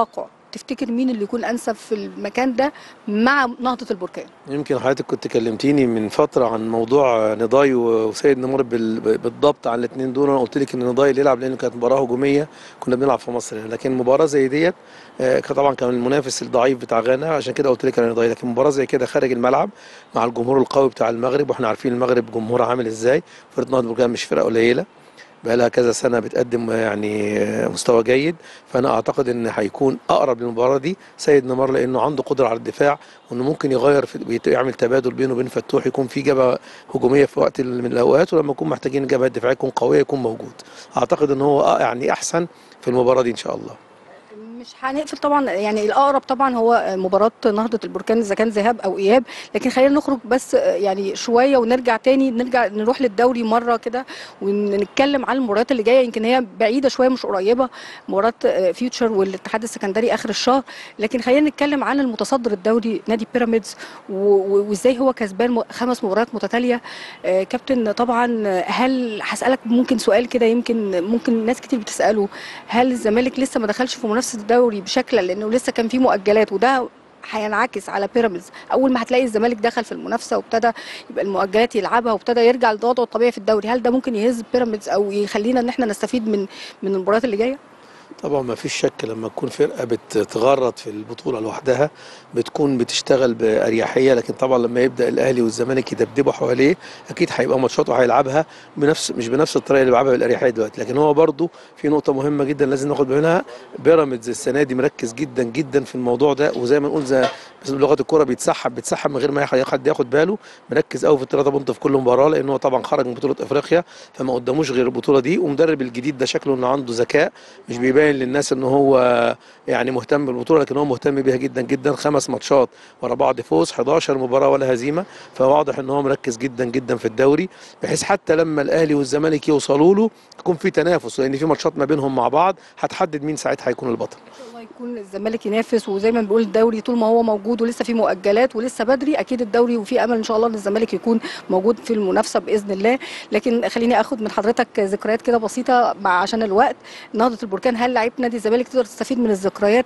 تفتكر مين اللي يكون انسب في المكان ده مع نهضه البركان يمكن حضرتك كنت كلمتيني من فترة عن موضوع نضاي وسيد نمر بال- بالضبط عن الاثنين دول انا قلت لك ان نضاي اللي يلعب لان كانت مباراة هجومية كنا بنلعب في مصر هنا لكن مباراة زي ديت آه، كان طبعا كان المنافس الضعيف بتاع غانا عشان كده قلت لك انا نضاي لكن مباراة زي كده خارج الملعب مع الجمهور القوي بتاع المغرب واحنا عارفين المغرب جمهور عامل ازاي فرقة نهضة البركان مش فرقة قليلة بقى لها كذا سنه بتقدم يعني مستوى جيد فانا اعتقد ان هيكون اقرب للمباراه دي سيد نمر لانه عنده قدره على الدفاع وانه ممكن يغير في بيت- يعمل تبادل بينه وبين فتوح يكون في جبهه هجوميه في وقت من الاوقات ولما نكون محتاجين الجبهه الدفاعيه تكون قويه يكون موجود اعتقد ان هو آه يعني احسن في المباراه دي ان شاء الله مش هنقفل طبعا يعني الاقرب طبعا هو مباراه نهضه البركان اذا كان ذهاب او اياب لكن خلينا نخرج بس يعني شويه ونرجع تاني نرجع نروح للدوري مره كده ونتكلم عن المباريات اللي جايه يمكن هي بعيده شويه مش قريبه مباراه فيوتشر والاتحاد السكندري اخر الشهر لكن خلينا نتكلم عن المتصدر الدوري نادي بيراميدز و- و- وازاي هو كسبان م- خمس مباريات متتاليه آه، كابتن طبعا هل هسالك ممكن سؤال كده يمكن ممكن ناس كتير بتساله هل الزمالك لسه ما دخلش في منافسه الدوري بشكل لانه لسه كان في مؤجلات وده هينعكس على بيراميدز اول ما هتلاقي الزمالك دخل في المنافسه وابتدى يبقى المؤجلات يلعبها وابتدى يرجع لوضعه الطبيعي في الدوري هل ده ممكن يهز بيراميدز او يخلينا ان احنا نستفيد من من المباريات اللي جايه طبعا ما فيش شك لما تكون فرقه بتتغرد في البطوله لوحدها بتكون بتشتغل باريحيه لكن طبعا لما يبدا الاهلي والزمالك يدبدبوا حواليه اكيد هيبقى ماتشاته هيلعبها بنفس مش بنفس الطريقه اللي بيلعبها بالاريحيه دلوقتي لكن هو برضو في نقطه مهمه جدا لازم ناخد بالنا بيراميدز السنه دي مركز جدا جدا في الموضوع ده وزي ما نقول زي بس بلغه الكوره بيتسحب بيتسحب من غير ما ياخد- حد ياخد باله مركز قوي في الثلاثه بونت في كل مباراه لان هو طبعا خرج من بطوله افريقيا فما قداموش غير البطوله دي ومدرب الجديد ده شكله انه عنده ذكاء مش بيبين للناس ان هو يعني مهتم بالبطوله لكن هو مهتم بيها جدا جدا خمس ماتشات ورا بعض فوز 11 مباراه ولا هزيمه فواضح ان هو مركز جدا جدا في الدوري بحيث حتى لما الاهلي والزمالك يوصلوا له يكون في تنافس لان في ماتشات ما بينهم مع بعض هتحدد مين ساعتها هيكون البطل ان شاء الله يكون الزمالك ينافس وزي ما بنقول الدوري طول ما هو موجود ولسه في مؤجلات ولسه بدري اكيد الدوري وفي امل ان شاء الله ان الزمالك يكون موجود في المنافسه باذن الله لكن خليني اخد من حضرتك ذكريات كده بسيطه مع عشان الوقت نهضه البركان هل لعيبه نادي الزمالك تقدر تستفيد من الذكريات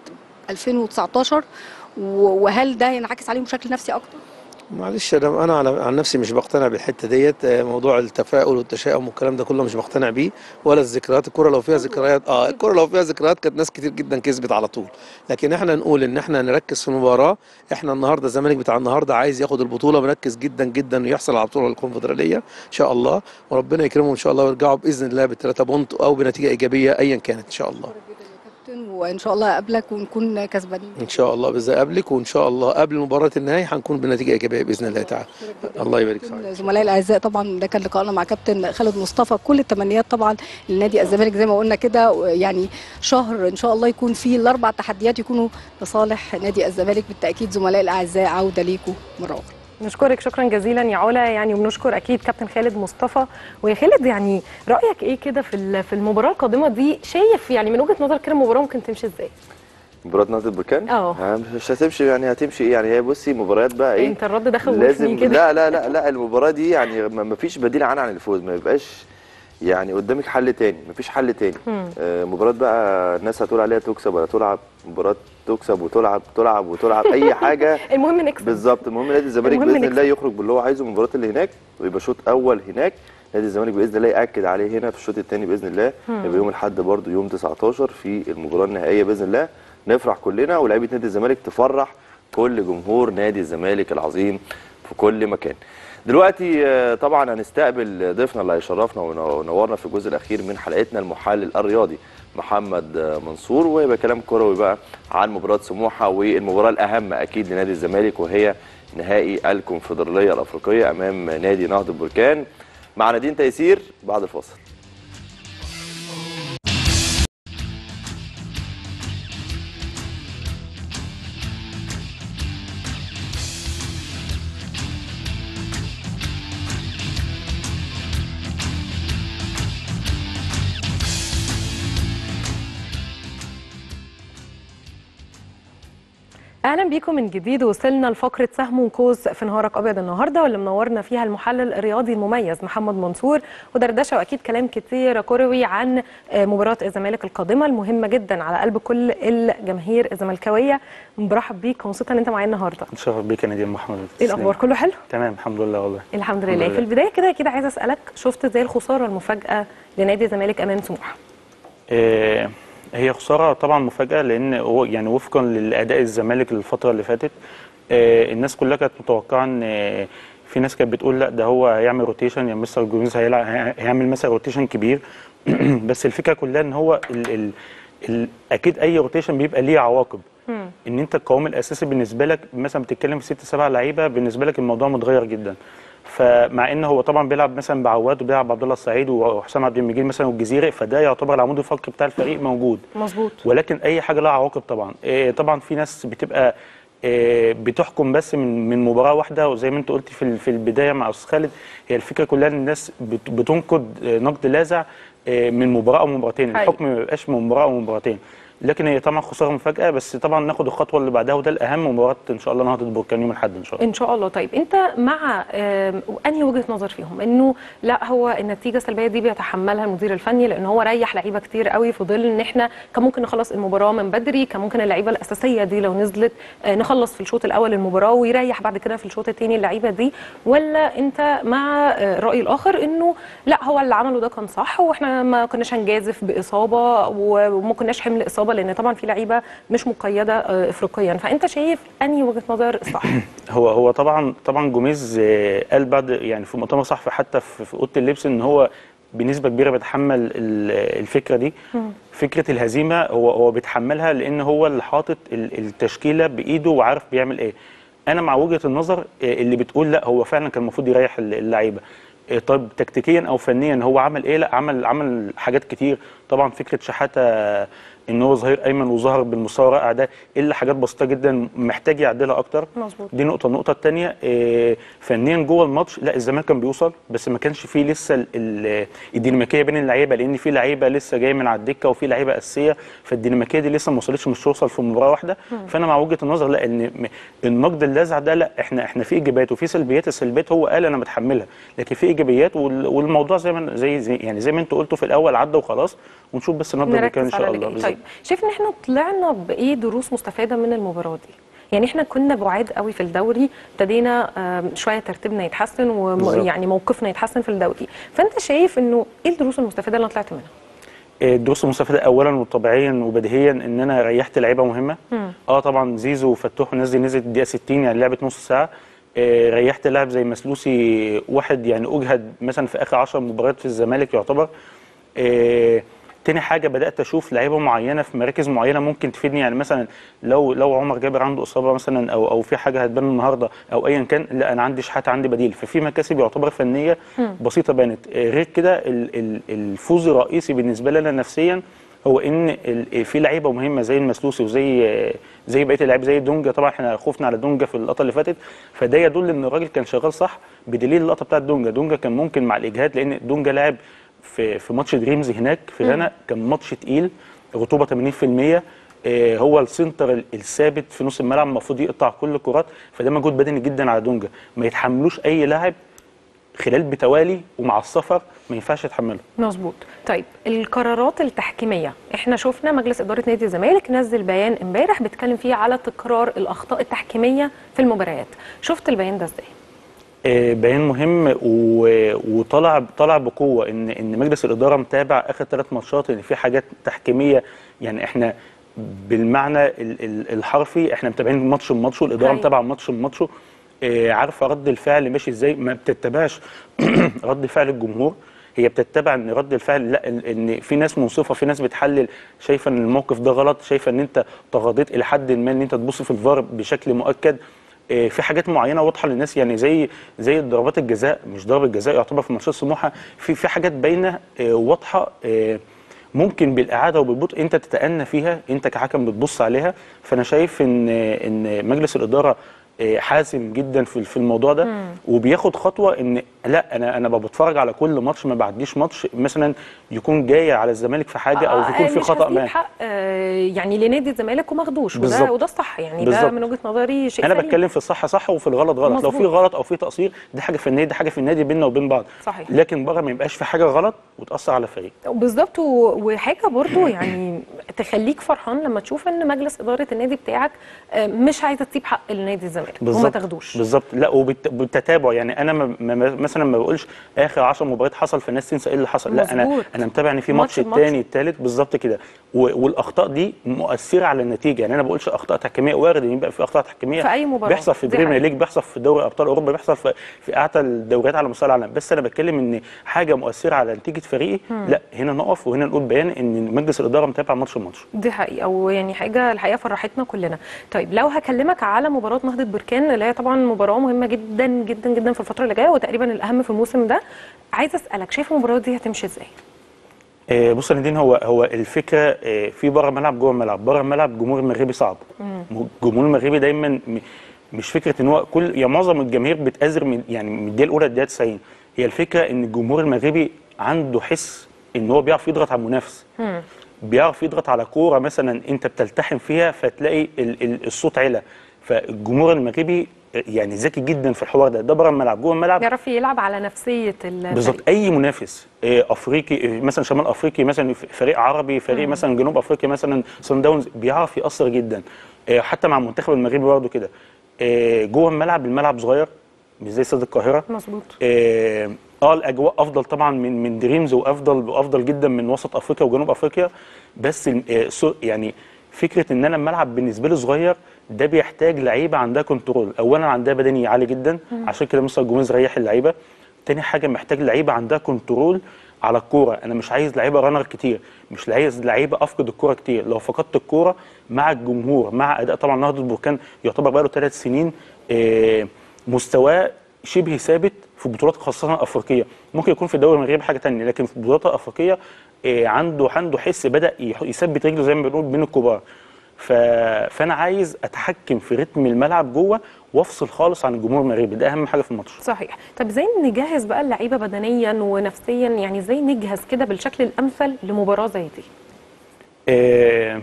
2019 و- وهل ده ينعكس عليهم بشكل نفسي اكتر؟ معلش انا انا على- عن نفسي مش بقتنع بالحته ديت آه، موضوع التفاؤل والتشاؤم والكلام ده كله مش بقتنع بيه ولا الذكريات الكره لو فيها ذكريات اه الكره لو فيها ذكريات كانت ناس كتير جدا كسبت على طول لكن احنا نقول ان احنا نركز في المباراه احنا النهارده الزمالك بتاع النهارده عايز ياخد البطوله مركز جدا جدا ويحصل على بطوله الكونفدراليه ان شاء الله وربنا يكرمهم ان شاء الله ويرجعوا باذن الله بالثلاثه بونت او بنتيجه ايجابيه ايا كانت ان شاء الله كابتن وان شاء الله اقابلك ونكون كسبانين ان شاء الله باذن قبلك وان شاء الله قبل مباراه النهائي هنكون بنتيجه ايجابيه باذن الله تعالى الله يبارك فيك زملائي الاعزاء طبعا ده كان لقائنا مع كابتن خالد مصطفى كل التمنيات طبعا لنادي الزمالك زي ما قلنا كده يعني شهر ان شاء الله يكون فيه الاربع تحديات يكونوا لصالح نادي الزمالك بالتاكيد زملائي الاعزاء عوده ليكم مره اخرى نشكرك شكرا جزيلا يا علا يعني وبنشكر اكيد كابتن خالد مصطفى ويا خالد يعني رايك ايه كده في ال- في المباراه القادمه دي شايف يعني من وجهه نظرك كده المباراه ممكن تمشي ازاي مباراه نهضه البركان اه. آه، مش هتمشي يعني هتمشي ايه يعني هي بصي مباريات بقى ايه انت الرد ده خوفني لازم كده لا لا لا لا المباراه دي يعني ما ما فيش بديل عنها عن الفوز ما يبقاش يعني قدامك حل تاني ما فيش حل تاني آه مباراه بقى الناس هتقول عليها تكسب ولا تلعب مباراه تكسب وتلعب تلعب وتلعب اي حاجه المهم نكسب بالظبط المهم نادي الزمالك المهم باذن نكسب. الله يخرج باللي هو عايزه من المباريات اللي هناك ويبقى شوط اول هناك نادي الزمالك باذن الله ياكد عليه هنا في الشوط الثاني باذن الله يبقى يوم الاحد برده يوم 19 في المباراه النهائيه باذن الله نفرح كلنا ولاعيبه نادي الزمالك تفرح كل جمهور نادي الزمالك العظيم في كل مكان دلوقتي آه، طبعا هنستقبل ضيفنا اللي هيشرفنا ونورنا في الجزء الاخير من حلقتنا المحلل الرياضي محمد آه، منصور ويبقى كلام كروي بقى عن مباراه سموحه والمباراه الاهم اكيد لنادي الزمالك وهي نهائي الكونفدراليه الافريقيه امام نادي نهضه بركان مع نادين تيسير بعد الفاصل اهلا بيكم من جديد وصلنا لفقره سهم وقوس في نهارك ابيض النهارده واللي منورنا فيها المحلل الرياضي المميز محمد منصور ودردشه واكيد كلام كتير كروي عن آه، مباراه الزمالك القادمه المهمه جدا على قلب كل الجماهير الزملكاويه برحب بيك ومبسوطه ان انت معايا النهارده اتشرف بيك يا نادين محمد ايه الاخبار كله حلو تمام الحمد لله والله الحمد الحمد لله لله. في البدايه كده كده عايزه اسالك شفت ازاي الخساره المفاجاه لنادي الزمالك امام سموحه آه هي خساره طبعا مفاجاه لان هو يعني وفقا لاداء الزمالك الفتره اللي فاتت آه الناس كلها كانت متوقعه ان آه، في ناس كانت بتقول لا ده هو هيعمل روتيشن يعني مستر جوميز هيلعب هيعمل مثلا روتيشن كبير بس الفكره كلها ان هو ال ال ال اكيد اي روتيشن بيبقى ليه عواقب ان انت القوام الاساسي بالنسبه لك مثلا بتتكلم في ست سبع لعيبه بالنسبه لك الموضوع متغير جدا فمع ان هو طبعا بيلعب مثلا بعواد وبيلعب عبد الله السعيد وحسام عبد المجيد مثلا والجزيري فده يعتبر العمود الفقري بتاع الفريق موجود مظبوط ولكن اي حاجه لها عواقب طبعا إيه طبعا في ناس بتبقى إيه بتحكم بس من من مباراه واحده وزي ما انت قلت في ال- في البدايه مع استاذ خالد هي الفكره كلها ان الناس بت- بتنقد آه، نقد لاذع آه، من مباراه او مباراتين حقيقي. الحكم ما بيبقاش من مباراه او مباراتين لكن هي طبعا خساره مفاجاه بس طبعا ناخد الخطوه اللي بعدها وده الاهم مباراه ان شاء الله نهضه بركان يوم الاحد ان شاء الله ان شاء الله طيب انت مع آم، انهي وجهه نظر فيهم انه لا هو النتيجه السلبيه دي بيتحملها المدير الفني لان هو ريح لعيبه كتير قوي في ظل ان احنا كان ممكن نخلص المباراه من بدري كان ممكن اللعيبه الاساسيه دي لو نزلت آه، نخلص في الشوط الاول المباراه ويريح بعد كده في الشوط الثاني اللعيبه دي ولا انت مع آه، الراي الاخر انه لا هو اللي عمله ده كان صح واحنا ما كناش هنجازف باصابه وما كناش حمل اصابه لان طبعا في لعيبه مش مقيده آه، افريقيا فانت شايف انهي وجهه نظر صح هو هو طبعا طبعا جوميز آه، قال بعد يعني في مؤتمر صحفي حتى في في اوضه اللبس ان هو بنسبه كبيره بيتحمل ال- الفكره دي فكره الهزيمه هو هو بيتحملها لان هو اللي حاطط ال- التشكيله بايده وعارف بيعمل ايه انا مع وجهه النظر آه، اللي بتقول لا هو فعلا كان المفروض يريح ال- اللعيبه آه، طب تكتيكيا او فنيا هو عمل ايه لا عمل عمل حاجات كتير طبعا فكره شحاته ان هو ظهير ايمن وظهر بالمستوى الرائع ده الا حاجات بسيطه جدا محتاج يعدلها اكتر مظبوط. دي نقطه النقطه الثانيه فنيا جوه الماتش لا الزمالك كان بيوصل بس ما كانش فيه لسه ال- ال- الديناميكيه بين اللعيبه لان في لعيبه لسه جايه من على الدكه وفي لعيبه اساسيه فالديناميكيه دي لسه ما وصلتش مش توصل في مباراه واحده فانا مع وجهه النظر لا ان م- النقد اللاذع ده لا احنا احنا في ايجابيات وفي سلبيات السلبيات هو قال انا متحملها لكن في ايجابيات وال- والموضوع زي ما زي, زي يعني زي ما انتوا قلتوا في الاول عدى وخلاص ونشوف بس النهارده اللي كان ان نركز شاء على الله الإيه. بالظبط. طيب شايف ان احنا طلعنا بايه دروس مستفاده من المباراه دي يعني احنا كنا بعاد قوي في الدوري ابتدينا آم، شويه ترتيبنا يتحسن بالظبط. ويعني موقفنا يتحسن في الدوري فانت شايف انه ايه الدروس المستفاده اللي انا طلعت منها الدروس المستفاده اولا وطبيعيا وبديهيا ان انا ريحت لعيبه مهمه اه طبعا زيزو وفتوح والناس دي نزلت الدقيقه 60 يعني لعبت نص ساعه آه ريحت لاعب زي مسلوسي واحد يعني اجهد مثلا في اخر 10 مباريات في الزمالك يعتبر آه تاني حاجه بدات اشوف لعيبه معينه في مراكز معينه ممكن تفيدني يعني مثلا لو لو عمر جابر عنده اصابه مثلا او او في حاجه هتبان النهارده او ايا كان لا انا عندي شحات عندي بديل ففي مكاسب يعتبر فنيه بسيطه بانت آه، غير كده ال- ال- الفوز الرئيسي بالنسبه لنا نفسيا هو ان ال- في لعيبه مهمه زي المسلوسي وزي آه، زي بقيه اللعيبه زي دونجا طبعا احنا خفنا على دونجا في اللقطه اللي فاتت فده يدل ان الراجل كان شغال صح بدليل اللقطه بتاعت دونجا دونجا كان ممكن مع الاجهاد لان دونجا لاعب في في ماتش دريمز هناك في غانا كان ماتش تقيل رطوبه 80% آه، هو السنتر ال- الثابت في نص الملعب المفروض يقطع كل الكرات فده مجهود بدني جدا على دونجا ما يتحملوش اي لاعب خلال بتوالي ومع السفر ما ينفعش يتحمله مظبوط طيب القرارات التحكيميه احنا شفنا مجلس اداره نادي الزمالك نزل بيان امبارح بيتكلم فيه على تكرار الاخطاء التحكيميه في المباريات شفت البيان ده ازاي آه، بيان مهم و- وطلع طلع بقوه ان ان مجلس الاداره متابع اخر ثلاث ماتشات ان في حاجات تحكيميه يعني احنا بالمعنى ال- ال- الحرفي احنا متابعين ماتش بماتشه الاداره أيوة. متابعه ماتش بماتشه آه، عارفه رد الفعل ماشي ازاي ما بتتبعش رد فعل الجمهور هي بتتبع ان رد الفعل لا ان إن في ناس منصفه في ناس بتحلل شايفه ان الموقف ده غلط شايفه ان انت تغاضيت الى حد ما ان انت تبص في الفار بشكل مؤكد آه، في حاجات معينه واضحه للناس يعني زي زي ضربات الجزاء مش ضربه جزاء يعتبر في ماتشات سموحه في في حاجات باينه آه، واضحه آه، ممكن بالاعاده وبالبطء انت تتأنى فيها انت كحكم بتبص عليها فانا شايف ان ان مجلس الاداره آه، حازم جدا في في الموضوع ده وبياخد خطوه ان لا انا انا بتفرج على كل ماتش ما بعديش ماتش مثلا يكون جاي على الزمالك في حاجه او يكون في مش خطا هسيب ما حق آه، يعني لنادي الزمالك وما خدوش وده بالظبط. وده الصح يعني ده بالظبط. من وجهه نظري شيء انا سليم. بتكلم في الصح صح وفي الغلط غلط لو في مظبوط. غلط او في تقصير دي حاجه في النادي دي حاجه في النادي بيننا وبين بعض صحيح. لكن بره ما يبقاش في حاجه غلط وتاثر على الفريق بالظبط و- وحاجه برضو يعني تخليك فرحان لما تشوف ان مجلس اداره النادي بتاعك آه، مش عايزه تسيب حق النادي الزمالك وما بالظبط تاخدوش بالظبط لا وبالتتابع يعني انا ما ما- مثلا ما بقولش اخر 10 مباريات حصل فالناس تنسى ايه اللي حصل لا انا مظبوط. انا متابع ان في ماتش ماتش بماتش. الثاني الثالث بالظبط كده و- والاخطاء دي مؤثره على النتيجه يعني انا ما بقولش اخطاء تحكيميه وارد ان يبقى في اخطاء تحكيميه في أي مباراة. بيحصل في دي بريمير حقيقة. ليج بيحصل في دوري ابطال اوروبا بيحصل في في اعتى الدوريات على مستوى العالم بس انا بتكلم ان حاجه مؤثره على نتيجه فريقي لا هنا نقف وهنا نقول بيان ان مجلس الاداره متابع ماتش بماتش دي حقيقة ويعني حاجة الحقيقة فرحتنا كلنا طيب لو هكلمك على مباراة نهضة بركان اللي هي طبعا مباراة مهمة جدا جدا جدا في الفترة اللي جاية وتقريبا الأهم في الموسم ده عايزة أسألك شايف المباراة دي هتمشي ازاي؟ آه، بص يا نادين هو هو الفكره آه، في بره الملعب جوه الملعب بره الملعب الجمهور المغربي صعب الجمهور المغربي دايما م- مش فكره ان هو كل يعني معظم الجماهير بتأزر من يعني من الدقيقه الاولى للدقيقه 90 هي الفكره ان الجمهور المغربي عنده حس ان هو بيعرف يضغط على المنافس بيعرف يضغط على كوره مثلا انت بتلتحم فيها فتلاقي ال- ال- الصوت علا فالجمهور المغربي يعني ذكي جدا في الحوار ده ده بره الملعب جوه الملعب بيعرف يلعب على نفسية الفريق. بالظبط اي منافس آه، افريقي آه، مثلا شمال افريقي مثلا ف- فريق عربي فريق مثلا جنوب افريقيا مثلا سان داونز بيعرف ياثر جدا آه، حتى مع المنتخب المغربي برضه كده آه، جوه الملعب الملعب صغير مش زي استاد القاهره مظبوط اه آه، الاجواء افضل طبعا من من دريمز وافضل وافضل جدا من وسط افريقيا وجنوب افريقيا بس ال- آه، سو- يعني فكره ان انا الملعب بالنسبه لي صغير ده بيحتاج لعيبه عندها كنترول اولا عندها بدني عالي جدا عشان كده مستر جوميز ريح اللعيبه تاني حاجه محتاج لعيبه عندها كنترول على الكوره انا مش عايز لعيبه رانر كتير مش عايز لعيبه افقد الكوره كتير لو فقدت الكوره مع الجمهور مع اداء طبعا نهضه بركان يعتبر بقى له ثلاث سنين آه، مستواه شبه ثابت في بطولات خاصه افريقيه ممكن يكون في الدوري المغربي حاجه تانية لكن في البطولات الافريقيه آه، عنده عنده حس بدا يح- يثبت رجله زي ما بنقول بين الكبار ف... فانا عايز اتحكم في رتم الملعب جوه وافصل خالص عن الجمهور المغربي ده اهم حاجه في الماتش صحيح طب ازاي نجهز بقى اللعيبة بدنيا ونفسيا يعني ازاي نجهز كده بالشكل الأمثل لمباراة زي دي؟ آه،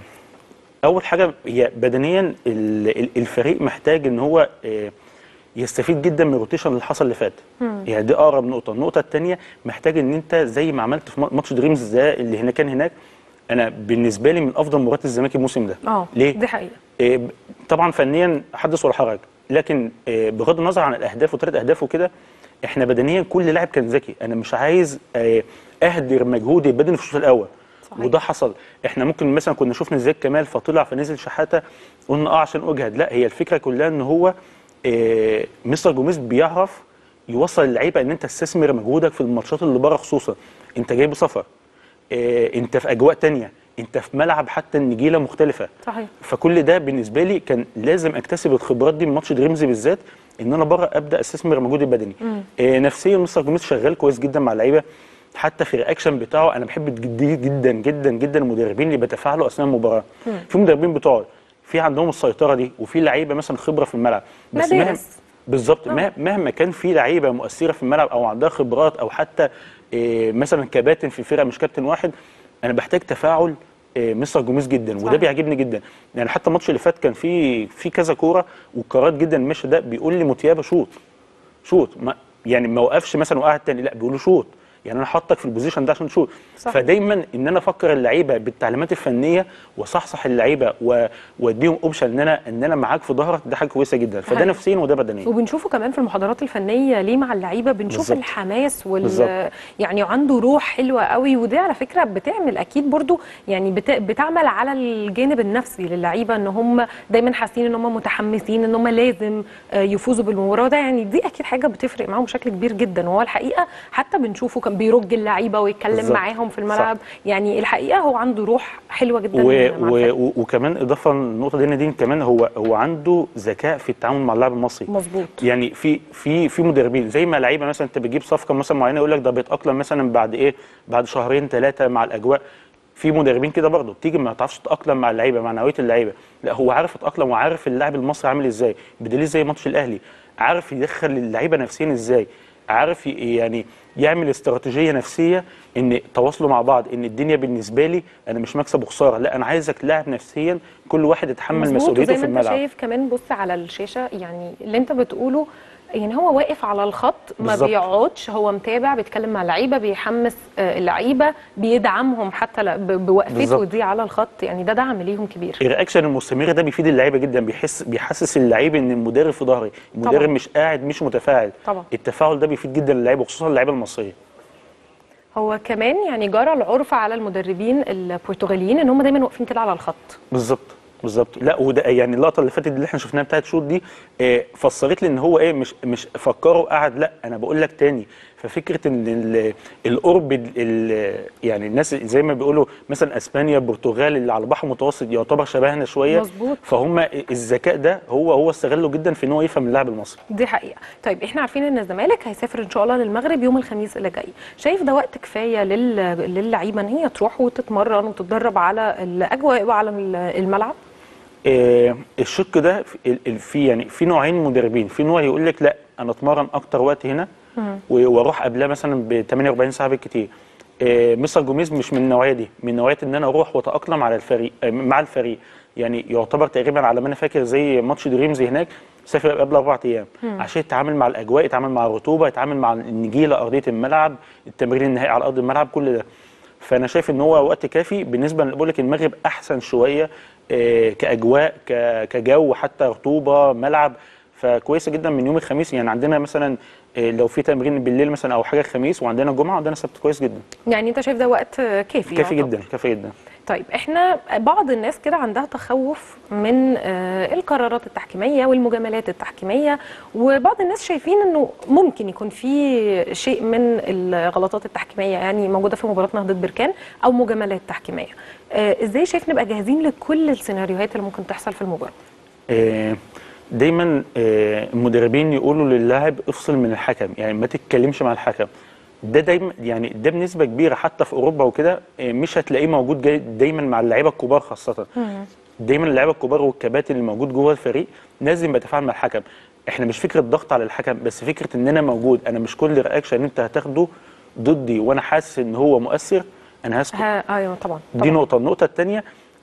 اول حاجه هي بدنيا ال- ال- الفريق محتاج ان هو آه، يستفيد جدا من الروتيشن اللي حصل اللي فات يعني دي اقرب نقطه النقطه الثانيه محتاج ان انت زي ما عملت في ماتش دريمز ده اللي هنا كان هناك انا بالنسبه لي من افضل مباريات الزمالك الموسم ده اه ليه دي حقيقة آه، ب- طبعا فنيا حدث ولا حرج لكن آه، بغض النظر عن الاهداف وثلاث اهداف وكده احنا بدنيا كل لاعب كان ذكي انا مش عايز آه، اهدر مجهودي البدني في الشوط الاول صحيح. وده حصل احنا ممكن مثلا كنا شفنا زياد كمال فطلع فنزل شحاته قلنا اه عشان اجهد لا هي الفكره كلها ان هو آه، مستر جوميز بيعرف يوصل اللعيبه ان انت تستثمر مجهودك في الماتشات اللي بره خصوصا انت جاي بسفر آه، انت في اجواء تانية انت في ملعب حتى النجيله مختلفه صحيح فكل ده بالنسبه لي كان لازم اكتسب الخبرات دي من ماتش دريمز بالذات ان انا بره ابدا استثمر مجهودي البدني آه نفسيا مستر جوميز شغال كويس جدا مع اللعيبه حتى في الرياكشن بتاعه انا بحب جدا جدا جدا جدا المدربين اللي بيتفاعلوا اثناء المباراه في مدربين بتوع في عندهم السيطره دي وفي لعيبه مثلا خبره في الملعب بس مهما مدارس. بالظبط مه- مهما كان في لعيبه مؤثره في الملعب او عندها خبرات او حتى إيه، مثلا كباتن في الفرقه مش كابتن واحد انا بحتاج تفاعل إيه، مستر جوميز جدا وده صحيح. بيعجبني جدا يعني حتى الماتش اللي فات كان في في كذا كوره وقرارات جدا المشي ده بيقول لي متيابه شوط شوط ما يعني ما وقفش مثلا وقعد تاني لا بيقول له شوط يعني انا حاطك في البوزيشن ده عشان تشوط صح. فدايما ان انا افكر اللعيبه بالتعليمات الفنيه واصحصح اللعيبه و- واديهم اوبشن ان انا ان انا معاك في ظهرك ده حاجه كويسه جدا فده حقيقي. نفسيا وده بدنيا وبنشوفه كمان في المحاضرات الفنيه ليه مع اللعيبه بنشوف بالظبط. الحماس وال بالظبط. يعني عنده روح حلوه قوي ودي على فكره بتعمل اكيد برضو يعني بت... بتعمل على الجانب النفسي للعيبه ان هم دايما حاسين ان هم متحمسين ان هم لازم آه، يفوزوا بالمباراه ده يعني دي اكيد حاجه بتفرق معاهم بشكل كبير جدا وهو الحقيقه حتى بنشوفه كان بيرج اللعيبه ويتكلم بالظبط. معاهم في الملعب يعني الحقيقه هو عنده روح حلوه جدا و مع و الفريق. و وكمان اضافه للنقطه دي نادين كمان هو هو عنده ذكاء في التعامل مع اللاعب المصري مظبوط يعني في في في مدربين زي ما لعيبه مثلا انت بتجيب صفقه مثلا معينه يقول لك ده بيتاقلم مثلا بعد ايه بعد شهرين ثلاثه مع الاجواء في مدربين كده برضه بتيجي ما تعرفش تتاقلم مع اللعيبه مع نوعيه اللعيبه لا هو عارف يتاقلم وعارف اللاعب المصري عامل ازاي بدليل زي ماتش الاهلي عارف يدخل اللعيبه نفسيا ازاي عارف ي- يعني يعمل استراتيجيه نفسيه ان تواصلوا مع بعض ان الدنيا بالنسبه لي انا مش مكسب وخساره لا انا عايزك تلاعب نفسيا كل واحد يتحمل مظبوط مسؤوليته وزي في ما انت الملعب شايف كمان بص على الشاشه يعني اللي انت بتقوله يعني هو واقف على الخط ما بالظبط. بيقعدش هو متابع بيتكلم مع اللعيبه بيحمس آه، اللعيبه بيدعمهم حتى ل- ب- بوقفته بالظبط. دي على الخط يعني ده دعم ليهم كبير الرياكشن المستمر ده بيفيد اللعيبه جدا بيحس بيحسس اللعيب ان المدرب في ظهري المدرب طبعاً. مش قاعد مش متفاعل طبعاً. التفاعل ده بيفيد جدا اللعيبه وخصوصا اللعيبه المصريه هو كمان يعني جرى العرف على المدربين البرتغاليين ان هم دايما واقفين كده على الخط بالظبط بالظبط لا وده يعني اللقطه اللي فاتت دي اللي احنا شفناها بتاعت شوط دي آه، فسرت لي ان هو ايه مش مش فكره قعد لا انا بقول لك تاني ففكره ان ال- القرب ال- ال- يعني الناس زي ما بيقولوا مثلا اسبانيا البرتغال اللي على البحر المتوسط يعتبر شبهنا شويه مظبوط. فهم الذكاء ده هو هو استغله جدا في ان هو يفهم اللاعب المصري دي حقيقة طيب احنا عارفين ان الزمالك هيسافر ان شاء الله للمغرب يوم الخميس اللي جاي شايف ده وقت كفاية لل... للعيبة ان هي تروح وتتمرن وتتدرب على الاجواء وعلى الملعب آه، الشق ده في- ال- ال- في يعني في نوعين مدربين في نوع يقول لك لا انا اتمرن اكتر وقت هنا و- واروح قبلها مثلا ب 48 ساعه بالكتير آه، مستر جوميز مش من النوعيه دي من نوعيه ان انا اروح واتاقلم على الفريق آه، مع الفريق يعني يعتبر تقريبا على ما انا فاكر زي ماتش دريمز هناك سافر قبل اربع ايام عشان يتعامل مع الاجواء يتعامل مع الرطوبه يتعامل مع النجيله ارضيه الملعب التمرين النهائي على ارض الملعب كل ده فانا شايف ان هو وقت كافي بالنسبه بقول لك المغرب احسن شويه آه، كاجواء ك- كجو حتى رطوبه ملعب فكويسه جدا من يوم الخميس يعني عندنا مثلا آه، لو في تمرين بالليل مثلا او حاجه الخميس وعندنا جمعه وعندنا سبت كويس جدا يعني انت شايف ده وقت كافي كافي يعتبر. جدا كافي جدا طيب احنا بعض الناس كده عندها تخوف من آه، القرارات التحكيميه والمجاملات التحكيميه وبعض الناس شايفين انه ممكن يكون في شيء من الغلطات التحكيميه يعني موجوده في مباراه نهضه بركان او مجاملات تحكيميه آه، ازاي شايف نبقى جاهزين لكل السيناريوهات اللي ممكن تحصل في المباراه آه، دايما آه، المدربين يقولوا للاعب افصل من الحكم يعني ما تتكلمش مع الحكم ده دايما يعني ده بنسبه كبيره حتى في اوروبا وكده آه، مش هتلاقيه موجود جاي دايما مع اللعيبه الكبار خاصه دايما اللعيبه الكبار والكباتن اللي موجود جوه الفريق لازم يتفاعل مع الحكم احنا مش فكره ضغط على الحكم بس فكره ان انا موجود انا مش كل رياكشن انت هتاخده ضدي وانا حاسس ان هو مؤثر انا هسكت ها ايوه طبعا دي طبعا نقطة، النقطة الثانية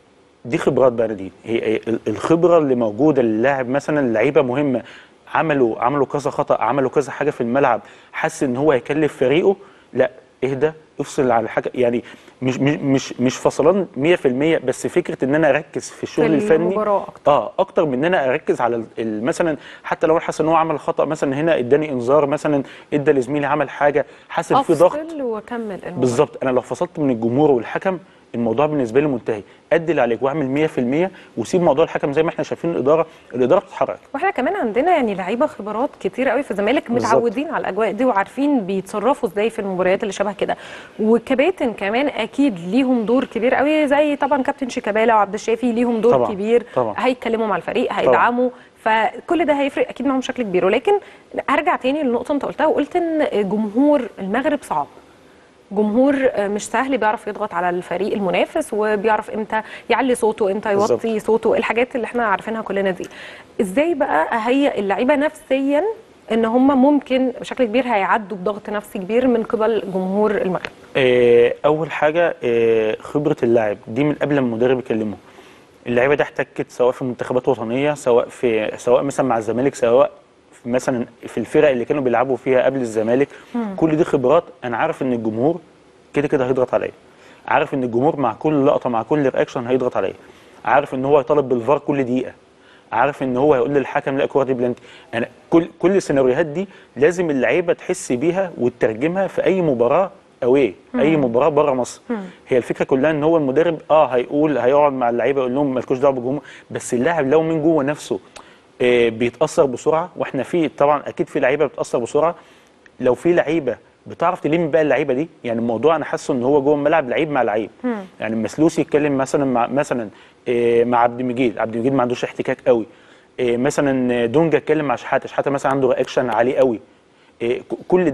دي خبرات بقى دي هي هي ال- الخبرة اللي موجودة للاعب مثلا لعيبة مهمة عملوا عملوا كذا خطأ عملوا كذا حاجة في الملعب حس ان هو هيكلف فريقه لا اهدى افصل على الحكم يعني مش مش مش مش فصلان 100% بس فكرة ان انا اركز في الشغل الفني المباراة أكتر. اه اكتر من ان انا اركز على ال- ال- مثلا حتى لو انا حاسس ان هو عمل خطأ مثلا هنا اداني انذار مثلا ادى لزميلي عمل حاجة حاسس إن في ضغط افصل واكمل المباراه بالظبط انا لو فصلت من الجمهور والحكم الموضوع بالنسبه لي منتهي ادي اللي عليك واعمل 100% وسيب موضوع الحكم زي ما احنا شايفين الاداره الاداره بتتحرك واحنا كمان عندنا يعني لعيبه خبرات كتير قوي في الزمالك بالظبط. متعودين على الاجواء دي وعارفين بيتصرفوا ازاي في المباريات اللي شبه كده وكباتن كمان اكيد ليهم دور كبير قوي زي طبعا كابتن شيكابالا وعبد الشافي ليهم دور طبعاً، كبير طبعاً. هيتكلموا مع الفريق هيدعموا فكل ده هيفرق اكيد معاهم بشكل كبير ولكن هرجع تاني للنقطه انت قلتها وقلت ان جمهور المغرب صعب جمهور مش سهل بيعرف يضغط على الفريق المنافس وبيعرف امتى يعلي صوته امتى يوطي بالظبط. صوته الحاجات اللي احنا عارفينها كلنا دي ازاي بقى اهيئ اللعيبه نفسيا ان هم ممكن بشكل كبير هيعدوا بضغط نفسي كبير من قبل جمهور المغرب آه، اول حاجه آه، خبره اللاعب دي من قبل ما المدرب يكلمه اللعيبه دي احتكت سواء في منتخبات وطنيه سواء في سواء مثلا مع الزمالك سواء في مثلا في الفرق اللي كانوا بيلعبوا فيها قبل الزمالك كل دي خبرات انا عارف ان الجمهور كده كده هيضغط عليا عارف ان الجمهور مع كل لقطه مع كل رياكشن هيضغط عليا عارف ان هو هيطالب بالفار كل دقيقه عارف ان هو هيقول للحكم لا الكوره دي بلانتي انا كل كل السيناريوهات دي لازم اللعيبه تحس بيها وتترجمها في اي مباراه اوي اي مباراه بره مصر هي الفكره كلها ان هو المدرب اه هيقول هيقعد مع اللعيبه يقول لهم مالكوش دعوه بالجمهور بس اللاعب لو من جوه نفسه آه بيتاثر بسرعه واحنا في طبعا اكيد في لعيبه بتتاثر بسرعه لو في لعيبه بتعرف تلم بقى اللعيبه دي يعني الموضوع انا حاسه ان هو جوه الملعب لعيب مع لعيب يعني المسلوسي يتكلم مثلا مع مثلا آه، مع عبد المجيد عبد المجيد ما عندوش احتكاك قوي آه، مثلا دونجا اتكلم مع شحاته شحاته مثلا عنده رياكشن عالي قوي آه، ك- كل ده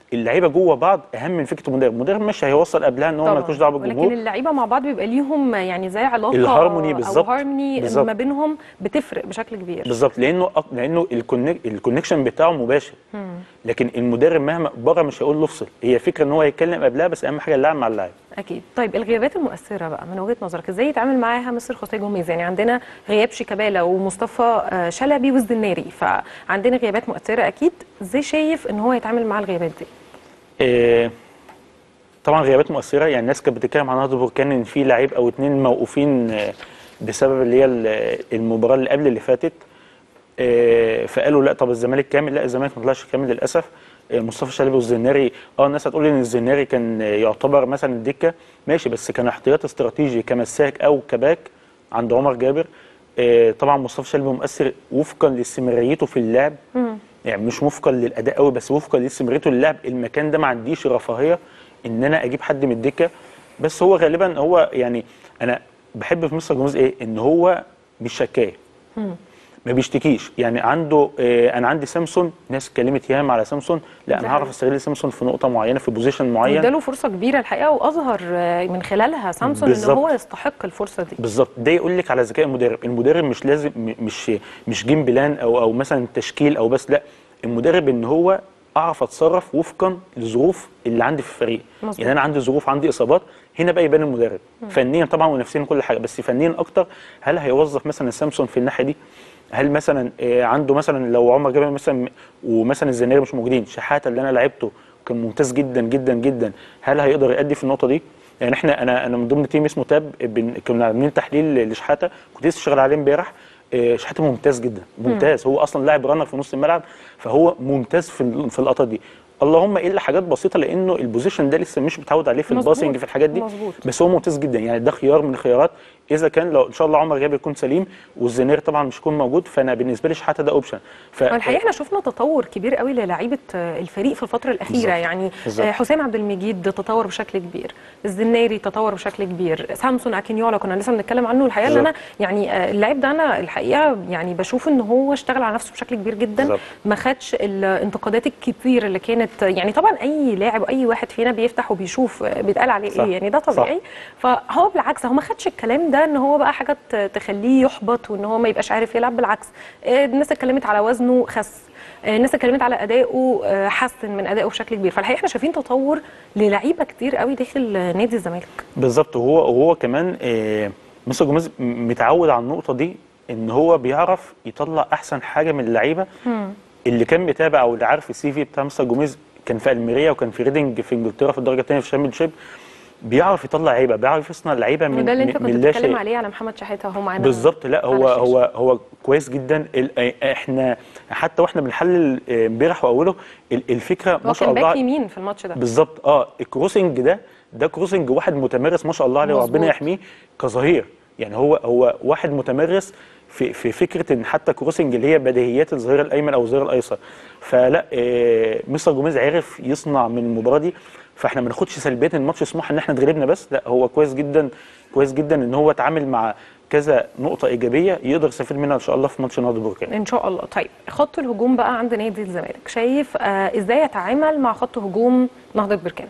اللعيبه جوه بعض اهم من فكره المدرب المدرب مش هيوصل قبلها ان هو طبعاً. مالكوش دعوه ولكن بالجمهور اللعيبه مع بعض بيبقى ليهم يعني زي علاقه الهارموني او بالظبط. هارموني بالظبط. ما بينهم بتفرق بشكل كبير بالظبط لانه أق- لانه الكونك- الكونكشن بتاعه مباشر لكن المدرب مهما بره مش هيقول له افصل هي فكره ان هو يتكلم قبلها بس اهم حاجه اللاعب مع اللاعب اكيد طيب الغيابات المؤثره بقى من وجهه نظرك ازاي يتعامل معاها مستر خوسيه جوميز يعني عندنا غياب شيكابالا ومصطفى آه، شلبي والزناري فعندنا غيابات مؤثره اكيد ازاي شايف ان هو يتعامل مع الغيابات دي آه، طبعا غيابات مؤثره يعني الناس كانت بتتكلم عن نهضه بركان ان في لعيب او اتنين موقوفين آه، بسبب اللي هي ال- المباراه اللي قبل اللي فاتت آه، فقالوا لا طب الزمالك كامل لا الزمالك ما طلعش كامل للاسف آه، مصطفى شلبي والزناري اه الناس هتقول ان الزناري كان آه، يعتبر مثلا الدكه ماشي بس كان احتياط استراتيجي كمساك او كباك عند عمر جابر آه، طبعا مصطفى شلبي مؤثر وفقا لاستمراريته في اللعب يعني مش وفقا للاداء قوي بس وفقا لاستمراريته للعب المكان ده ما عنديش رفاهيه ان انا اجيب حد من الدكه بس هو غالبا هو يعني انا بحب في مستر جوميز ايه ان هو مش شكايه ما بيشتكيش يعني عنده آه انا عندي سامسون ناس اتكلمت ياما على سامسون لا ده انا هعرف حقيقي. استغل سامسون في نقطه معينه في بوزيشن معين اداله فرصه كبيره الحقيقه واظهر آه، من خلالها سامسون ان بالظبط. هو يستحق الفرصه دي بالظبط ده يقول لك على ذكاء المدرب المدرب مش لازم م- مش مش جيم بلان او او مثلا تشكيل او بس لا المدرب ان هو اعرف اتصرف وفقا للظروف اللي عندي في الفريق مظبوط. يعني انا عندي ظروف عندي اصابات هنا بقى يبان المدرب فنيا طبعا ونفسيا كل حاجه بس فنيا اكتر هل هيوظف مثلا سامسون في الناحيه دي هل مثلا آه، عنده مثلا لو عمر جابر مثلا ومثلا الزناري مش موجودين شحاته اللي انا لعبته كان ممتاز جدا جدا جدا هل هيقدر يأدي في النقطه دي يعني احنا انا انا من ضمن تيم اسمه تاب بن- كنا عاملين تحليل لشحاته كنت لسه شغال عليه امبارح آه، شحاته ممتاز جدا ممتاز هو اصلا لاعب رانر في نص الملعب فهو ممتاز في ال- في اللقطات دي اللهم الا حاجات بسيطه لانه البوزيشن ده لسه مش متعود عليه في مظبوط. الباسنج في الحاجات دي مظبوط. بس هو ممتاز جدا يعني ده خيار من الخيارات اذا كان لو ان شاء الله عمر جابر يكون سليم والزنير طبعا مش يكون موجود فانا بالنسبه لي شحاته ده اوبشن ف الحقيقه احنا شفنا تطور كبير قوي للعيبه آه، الفريق في الفتره الاخيره بالظبط. يعني بالظبط. آه، حسام عبد المجيد تطور بشكل كبير الزناري تطور بشكل كبير سامسون اكينيولا كنا لسه بنتكلم عنه الحقيقه اللي انا يعني آه، اللاعب ده انا الحقيقه يعني بشوف ان هو اشتغل على نفسه بشكل كبير جدا بالظبط. ما خدش الانتقادات الكتير اللي كانت يعني طبعا اي لاعب اي واحد فينا بيفتح وبيشوف آه، بيتقال عليه صح. ايه يعني ده طبيعي فهو بالعكس هو ما خدش الكلام ده ان هو بقى حاجه ت- تخليه يحبط وان هو ما يبقاش عارف يلعب بالعكس آه، الناس اتكلمت على وزنه خس آه، الناس اتكلمت على ادائه آه، حسن من ادائه بشكل كبير فالحقيقه احنا شايفين تطور للعيبه كتير قوي داخل آه، نادي الزمالك بالظبط وهو وهو كمان آه، مستر جوميز م- متعود على النقطه دي ان هو بيعرف يطلع احسن حاجه من اللعيبه اللي كان بيتابع او اللي عارف السي في بتاع مستر جوميز كان في الميريا وكان في ريدنج في انجلترا في الدرجه الثانيه في الشامبيون شيب بيعرف يطلع لعيبه بيعرف يصنع لعيبه من وده اللي انت من- كنت من لا بتتكلم شيء. عليه على محمد شحاته اهو معانا بالظبط لا على هو الشاشة. هو هو كويس جدا ال- احنا حتى واحنا بنحلل آه، امبارح واوله ال- الفكره هو ما شاء كان الله باك يمين في الماتش ده بالظبط اه الكروسنج ده ده كروسنج واحد متمرس ما شاء الله عليه مظبوط. وربنا يحميه كظهير يعني هو هو واحد متمرس في في فكره ان حتى كروسنج اللي هي بديهيات الظهير الايمن او الظهير الايسر فلا آه مستر جوميز عرف يصنع من المباراه دي فاحنا ما ناخدش سلبيات الماتش سموحه ان احنا اتغلبنا بس لا هو كويس جدا كويس جدا ان هو اتعامل مع كذا نقطه ايجابيه يقدر يستفيد منها ان شاء الله في ماتش نهضه بركان ان شاء الله طيب خط الهجوم بقى عند نادي الزمالك شايف آه ازاي يتعامل مع خط هجوم نهضه بركان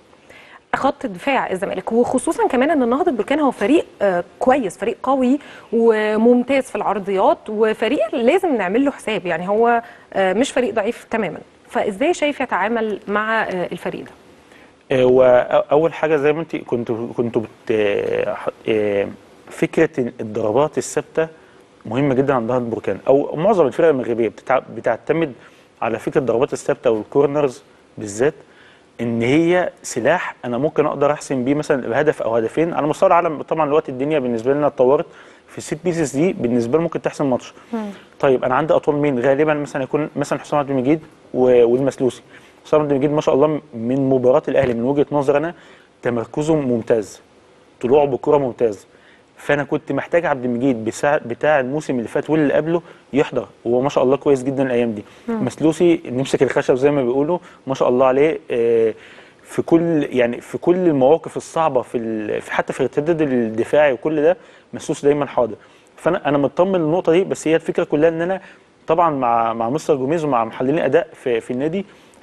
خط دفاع الزمالك وخصوصا كمان ان نهضه بركان هو فريق آه كويس فريق قوي وممتاز في العرضيات وفريق لازم نعمل له حساب يعني هو آه مش فريق ضعيف تماما فازاي شايف يتعامل مع آه الفريق ده آه، واول حاجه زي ما انت كنت كنت بت آه، آه، فكره الضربات الثابته مهمه جدا عند نهضه بركان او معظم الفرق المغربيه بتتع- بتعتمد على فكره الضربات الثابته والكورنرز بالذات ان هي سلاح انا ممكن اقدر احسن بيه مثلا بهدف او هدفين على مستوى العالم طبعا دلوقتي الدنيا بالنسبه لنا اتطورت في الست بيسز دي بالنسبه لي ممكن تحسم ماتش طيب انا عندي اطول مين غالبا مثلا يكون مثلا حسام عبد المجيد و- والمسلوسي حسام عبد المجيد ما شاء الله من مباراه الاهلي من وجهه نظر انا تمركزه ممتاز طلوعه بالكره ممتاز فانا كنت محتاج عبد المجيد بساع بتاع الموسم اللي فات واللي قبله يحضر وهو ما شاء الله كويس جدا الايام دي مسلوسي نمسك الخشب زي ما بيقولوا ما شاء الله عليه آه، في كل يعني في كل المواقف الصعبه في ال- في حتى في الارتداد الدفاعي وكل ده مسلوس دايما حاضر فانا انا مطمن للنقطه دي بس هي الفكره كلها ان انا طبعا مع مع مستر جوميز ومع محللين اداء في في النادي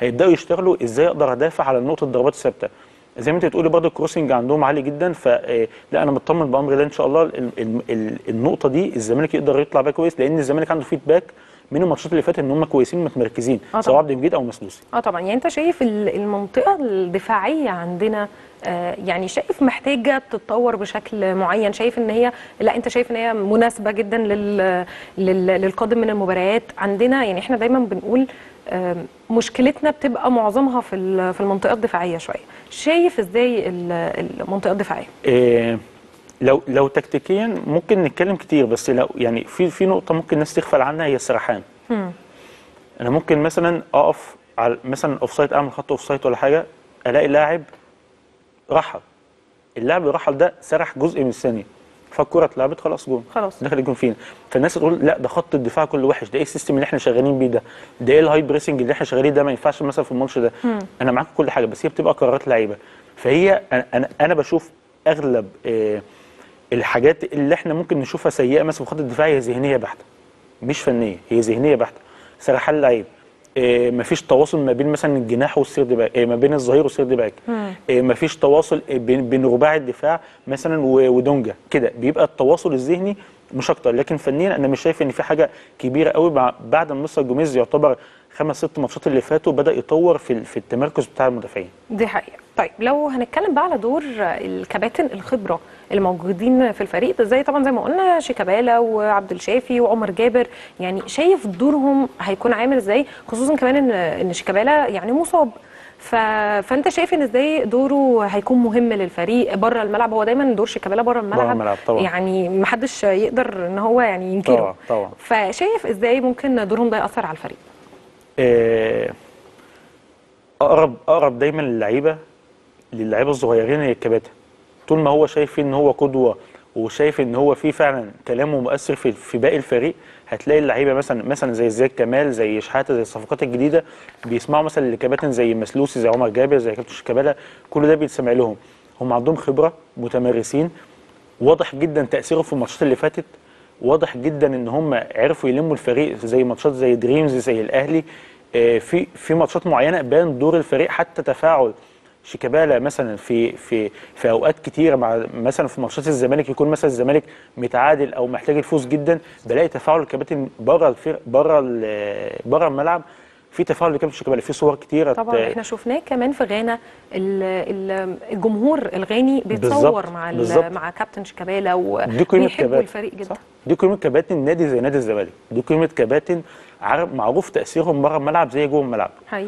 هيبداوا يشتغلوا ازاي اقدر ادافع على نقطه الضربات الثابته زي ما انت بتقولي برضه الكروسنج عندهم عالي جدا ف آه، لا انا مطمن بامر الله ان شاء الله ال- ال- ال- النقطه دي الزمالك يقدر يطلع بيها كويس لان الزمالك عنده فيدباك من الماتشات اللي فاتت ان هم كويسين متمركزين آه سواء طبعاً. عبد المجيد او مسلوسي اه طبعا يعني انت شايف ال- المنطقه الدفاعيه عندنا آه، يعني شايف محتاجه تتطور بشكل معين شايف ان هي لا انت شايف ان هي مناسبه جدا لل لل للقادم من المباريات عندنا يعني احنا دايما بنقول آه، مشكلتنا بتبقى معظمها في ال- في المنطقه الدفاعيه شويه شايف ازاي ال- المنطقه الدفاعيه إيه لو لو تكتيكيا ممكن نتكلم كتير بس لو يعني في في نقطه ممكن الناس تغفل عنها هي السرحان انا ممكن مثلا اقف على مثلا اوف سايد اعمل خط اوف سايد ولا حاجه الاقي لاعب رحل اللاعب اللي رحل ده سرح جزء من الثانيه فالكره اتلعبت خلاص جون خلاص. دخل الجون فين فالناس تقول لا ده خط الدفاع كله وحش ده ايه السيستم اللي احنا شغالين بيه ده ده ايه الهاي بريسنج اللي احنا شغالين ده ما ينفعش مثلا في الماتش ده انا معاك في كل حاجه بس هي بتبقى قرارات لعيبه فهي انا انا, أنا بشوف اغلب آه الحاجات اللي احنا ممكن نشوفها سيئه مثلا في خط الدفاع هي ذهنيه بحته مش فنيه هي ذهنيه بحته سرحان لعيب إيه مفيش تواصل ما بين مثلا الجناح والسيرد باك إيه ما بين الظهير والسيرد باك إيه مفيش تواصل إيه بين, بين رباعي الدفاع مثلا و- ودونجا كده بيبقى التواصل الذهني مش اكتر لكن فنيا انا مش شايف ان في حاجه كبيره قوي مع بعد ما مستر جوميز يعتبر خمس ست ماتشات اللي فاتوا بدا يطور في ال- في التمركز بتاع المدافعين دي حقيقة طيب لو هنتكلم بقى على دور الكباتن الخبرة اللي موجودين في الفريق زي طبعا زي ما قلنا شيكابالا وعبد الشافي وعمر جابر يعني شايف دورهم هيكون عامل ازاي خصوصا كمان ان ان شيكابالا يعني مصاب ف... فانت شايف ان ازاي دوره هيكون مهم للفريق بره الملعب هو دايما دور شيكابالا بره الملعب, الملعب طبعا. يعني محدش يقدر ان هو يعني ينكره طبعا طبعا فشايف ازاي ممكن دورهم ده ياثر على الفريق آه، اقرب اقرب دايما للعيبه للعيبه الصغيرين هي الكباتن طول ما هو شايف ان هو قدوه وشايف ان هو في فعلا كلامه مؤثر في في باقي الفريق هتلاقي اللعيبه مثلا مثلا زي زياد كمال زي شحاته زي الصفقات الجديده بيسمعوا مثلا لكباتن زي مسلوسي زي عمر جابر زي كابتن شيكابالا كل ده بيتسمع لهم هم عندهم خبره متمرسين واضح جدا تاثيره في الماتشات اللي فاتت واضح جدا ان هم عرفوا يلموا الفريق زي ماتشات زي دريمز زي الاهلي آه، في في ماتشات معينه بان دور الفريق حتى تفاعل شيكابالا مثلا في في في اوقات كتيره مع مثلا في ماتشات الزمالك يكون مثلا الزمالك متعادل او محتاج الفوز جدا بلاقي تفاعل الكباتن بره الفرق بره ال- بره الملعب في تفاعل لكابتن شيكابالا في صور كتيره طبعا احنا شفناه كمان في غانا ال- ال- الجمهور الغاني بيتصور بالظبط، مع ال- بالظبط. مع كابتن شيكابالا دي قيمه وبيحبوا كباتن الفريق جدا صح؟ دي قيمه كباتن نادي زي نادي الزمالك دي قيمه كباتن عارف معروف تاثيرهم بره الملعب زي جوه الملعب حقيقي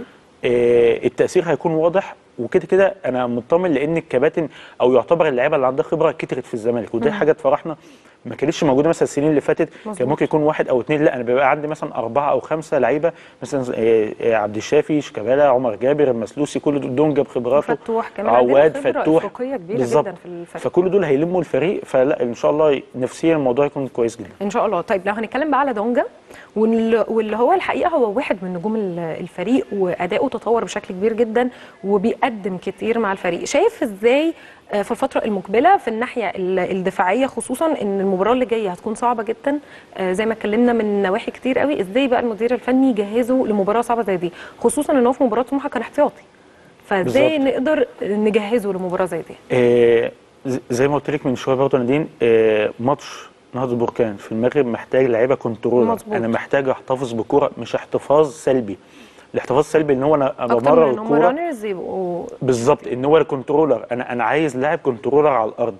آه، التاثير هيكون واضح وكده كده انا مطمن لان الكباتن او يعتبر اللعيبه اللي عندها خبره كترت في الزمالك ودي حاجه تفرحنا ما كانتش موجوده مثلا السنين اللي فاتت مظبوط. كان ممكن يكون واحد او اثنين لا انا بيبقى عندي مثلا اربعه او خمسه لعيبه مثلا آه، آه، عبد الشافي شيكابالا عمر جابر المسلوسي كل دول دونجا بخبراته وفتوح كمان عندنا عواد خبرة فتوح أفريقية كبيرة بالظبط. جدا في الفريق. فكل دول هيلموا الفريق فلا ان شاء الله نفسيا الموضوع يكون كويس جدا ان شاء الله طيب لو هنتكلم بقى على دونجا وال- واللي هو الحقيقه هو واحد من نجوم ال- الفريق واداؤه تطور بشكل كبير جدا وبيقدم كتير مع الفريق شايف ازاي آه، في الفتره المقبله في الناحيه ال- الدفاعيه خصوصا ان المباراه اللي جايه هتكون صعبه جدا آه، زي ما اتكلمنا من نواحي كتير قوي ازاي بقى المدير الفني يجهزه لمباراه صعبه زي دي خصوصا ان هو في مباراه سموحه كان احتياطي فازاي بالظبط. نقدر نجهزه لمباراه زي دي آه، ز- زي ما قلت لك من شويه برضه نادين آه، ماتش نهضه البركان في المغرب محتاج لعيبه كنترول مظبوط. انا محتاج احتفظ بكوره مش احتفاظ سلبي الاحتفاظ السلبي ان هو انا اكتر بمرر من ان هم الكوره رانرز يبقوا بالظبط ان هو الكنترولر انا انا عايز لاعب كنترولر على الارض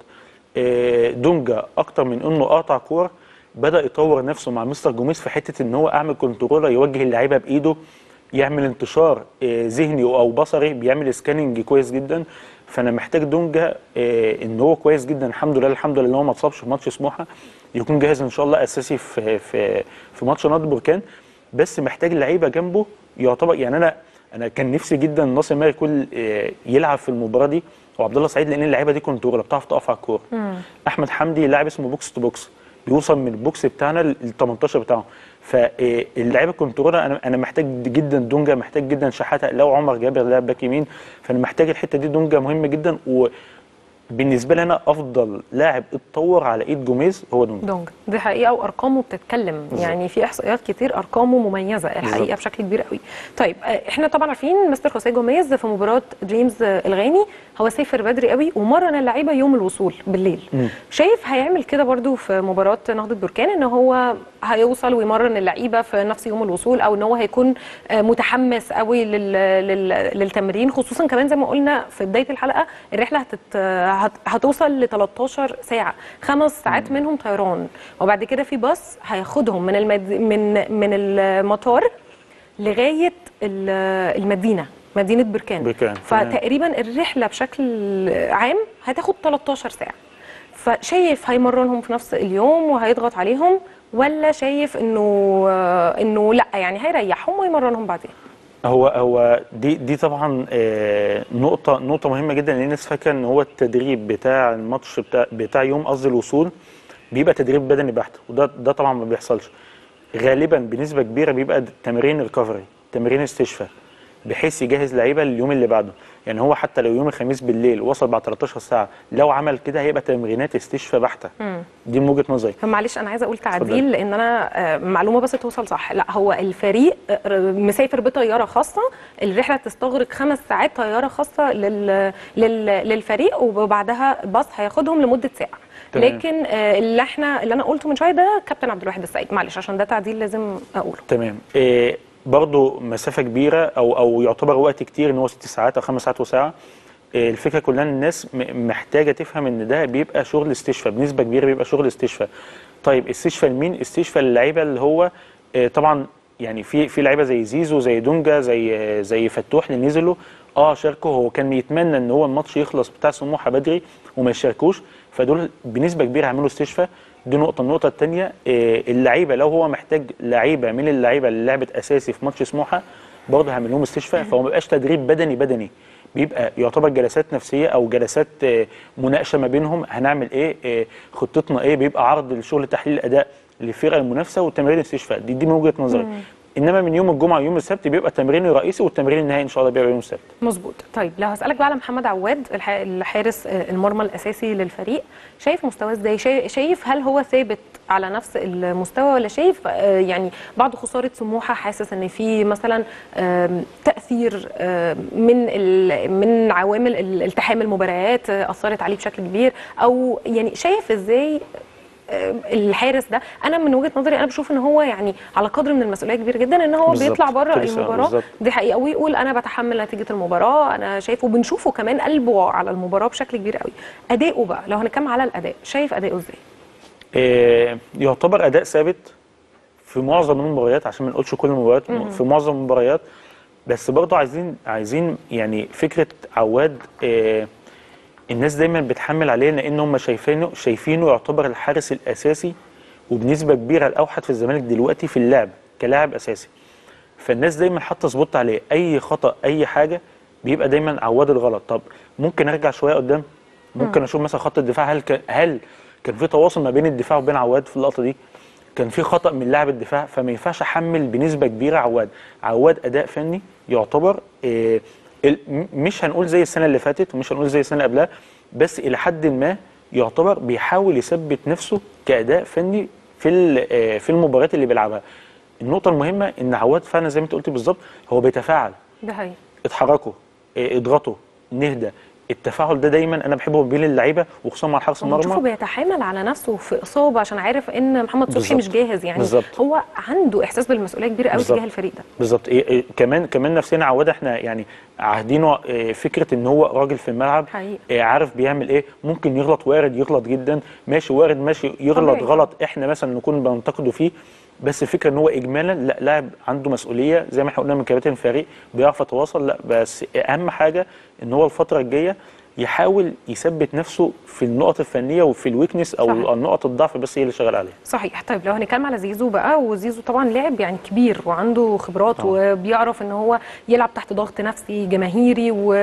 آه، دونجا اكتر من انه قاطع كوره بدا يطور نفسه مع مستر جوميز في حته ان هو اعمل كنترولر يوجه اللعيبه بايده يعمل انتشار آه، ذهني او بصري بيعمل سكاننج كويس جدا فانا محتاج دونجا آه، ان هو كويس جدا الحمد لله الحمد لله ان هو ما اتصابش في ماتش سموحه يكون جاهز ان شاء الله اساسي في في في ماتش نادي بركان بس محتاج لعيبه جنبه يعتبر يعني انا انا كان نفسي جدا ناصر ماهر يكون آه، يلعب في المباراه دي وعبد الله سعيد لان اللعيبه دي كنترول بتعرف تقف على الكوره احمد حمدي لاعب اسمه بوكس تو بوكس بيوصل من البوكس بتاعنا لل 18 بتاعه فاللعيبه كنترول انا انا محتاج جدا دونجا محتاج جدا شحاته لو عمر جابر لاعب باك يمين فانا محتاج الحته دي دونجا مهم جدا و بالنسبه لي انا افضل لاعب اتطور على ايد جوميز هو دونجا دونج دي حقيقه وارقامه بتتكلم يعني في احصائيات كتير ارقامه مميزه الحقيقه بالظبط. بشكل كبير قوي طيب آه، احنا طبعا عارفين مستر خوسيه جوميز في مباراه جيمس آه، الغاني هو سافر بدري قوي ومرن اللعيبه يوم الوصول بالليل شايف هيعمل كده برضو في مباراه نهضه بركان ان هو هيوصل ويمرن اللعيبه في نفس يوم الوصول او ان هو هيكون آه، متحمس قوي لل... لل... للتمرين خصوصا كمان زي ما قلنا في بدايه الحلقه الرحله هتت... هت... هتوصل ل 13 ساعه خمس ساعات منهم طيران وبعد كده في باص هياخدهم من المد... من من المطار لغايه ال- المدينه مدينه بركان بركان، تمام. فتقريبا الرحله بشكل عام هتاخد 13 ساعه فشايف هيمرنهم في نفس اليوم وهيضغط عليهم ولا شايف انه انه لا يعني هيريحهم ويمرنهم بعدين هو هو دي دي طبعا آه، نقطه نقطه مهمه جدا لان الناس فاكره ان هو التدريب بتاع الماتش بتاع بتاع يوم قصدي الوصول بيبقى تدريب بدني بحت وده ده طبعا ما بيحصلش غالبا بنسبه كبيره بيبقى تمرين ريكفري تمرين استشفاء بحيث يجهز لعيبه لليوم اللي بعده يعني هو حتى لو يوم الخميس بالليل وصل بعد 13 ساعه لو عمل كده هيبقى تمرينات استشفاء بحته دي من وجهه نظري فمعلش انا عايزه اقول تعديل اتفضل. لان انا آه، معلومه بس توصل صح لا هو الفريق آه، مسافر بطياره خاصه الرحله تستغرق خمس ساعات طياره خاصه لل... لل... للفريق وبعدها باص هياخدهم لمده ساعه تمام. لكن آه، اللي احنا اللي انا قلته من شويه ده كابتن عبد الواحد السعيد معلش عشان ده تعديل لازم اقوله تمام إيه برضو مسافه كبيره او او يعتبر وقت كتير ان هو ست ساعات او خمس ساعات وساعه إيه الفكره كلها ان الناس م- محتاجه تفهم ان ده بيبقى شغل استشفاء بنسبه كبيره بيبقى شغل استشفاء طيب استشفاء لمين استشفاء للعيبه اللي هو إيه طبعا يعني في في لعيبه زي زيزو زي دونجا زي زي فتوح اللي نزلوا اه شاركوا هو كان يتمنى ان هو الماتش يخلص بتاع سموحه بدري وما يشاركوش فدول بنسبه كبيره هيعملوا استشفاء دي نقطه النقطه الثانيه اللعيبه لو هو محتاج لعيبه من اللعيبه اللي لعبت اساسي في ماتش سموحه برضه هيعمل لهم استشفاء فهو ما بيبقاش تدريب بدني بدني بيبقى يعتبر جلسات نفسيه او جلسات آه، مناقشه ما بينهم هنعمل ايه آه، خطتنا ايه بيبقى عرض لشغل تحليل الاداء للفرقه المنافسه وتمرين الاستشفاء دي دي من وجهه نظري انما من يوم الجمعه ويوم السبت بيبقى التمرين الرئيسي والتمرين النهائي ان شاء الله بيبقى يوم السبت مظبوط طيب لو هسألك بقى على محمد عواد الح- الحارس آه، المرمى الأساسي للفريق شايف مستواه ازاي شايف- شايف هل هو ثابت على نفس المستوى ولا شايف آه، يعني بعد خسارة سموحة حاسس ان في مثلا آم، تأثير آم، من ال- من عوامل ال- التحام المباريات آه، أثرت عليه بشكل كبير او يعني شايف ازاي آه، الحارس ده انا من وجهه نظري انا بشوف ان هو يعني على قدر من المسؤوليه كبير جدا ان هو بالظبط. بيطلع بره كنت لسه- المباراه بالظبط. دي حقيقه ويقول انا بتحمل نتيجه المباراه انا شايفه بنشوفه كمان قلبه على المباراه بشكل كبير قوي اداؤه بقى لو هنتكلم على الاداء شايف اداؤه ازاي آه، يعتبر اداء ثابت في معظم المباريات عشان ما نقولش كل المباريات في معظم المباريات بس برضه عايزين عايزين يعني فكره عواد آه، الناس دايما بتحمل عليه لان هم شايفينه شايفينه يعتبر الحارس الاساسي وبنسبه كبيره الاوحد في الزمالك دلوقتي في اللعب كلاعب اساسي فالناس دايما حاطه سبوت عليه اي خطا اي حاجه بيبقى دايما عواد الغلط طب ممكن ارجع شويه قدام ممكن اشوف مثلا خط الدفاع هل كان هل كان في تواصل ما بين الدفاع وبين عواد في اللقطه دي كان في خطا من لاعب الدفاع فما ينفعش احمل بنسبه كبيره عواد عواد اداء فني يعتبر آه ال- م- مش هنقول زي السنه اللي فاتت ومش هنقول زي السنه اللي قبلها بس الى حد ما يعتبر بيحاول يثبت نفسه كاداء فني في ال- آه، في المباريات اللي بيلعبها النقطه المهمه ان عواد فعلا زي ما انت قلت بالظبط هو بيتفاعل ده حقيقي اتحركوا آه، اضغطوا نهدى التفاعل ده دايما انا بحبه بين اللعيبه وخصوصا مع حارس بنشوفه المرمى بيتحامل على نفسه في اصابه عشان عارف ان محمد صبحي بالظبط. مش جاهز يعني بالظبط. هو عنده احساس بالمسؤوليه كبير قوي بالظبط. تجاه الفريق ده بالظبط إيه إيه كمان كمان نفسنا عواد احنا يعني عاهدينه إيه فكره ان هو راجل في الملعب حقيقي. إيه عارف بيعمل ايه ممكن يغلط وارد يغلط جدا ماشي وارد ماشي يغلط طبيعي. غلط احنا مثلا نكون بننتقده فيه بس الفكره ان هو اجمالا لا لاعب عنده مسؤوليه زي ما احنا قلنا من كباتن الفريق بيعرف يتواصل لا بس اهم حاجه ان هو الفتره الجايه يحاول يثبت نفسه في النقط الفنيه وفي الويكنس او صحيح. النقط الضعف بس هي اللي شغال عليها صحيح طيب لو هنتكلم على زيزو بقى وزيزو طبعا لاعب يعني كبير وعنده خبرات وبيعرف ان هو يلعب تحت ضغط نفسي جماهيري و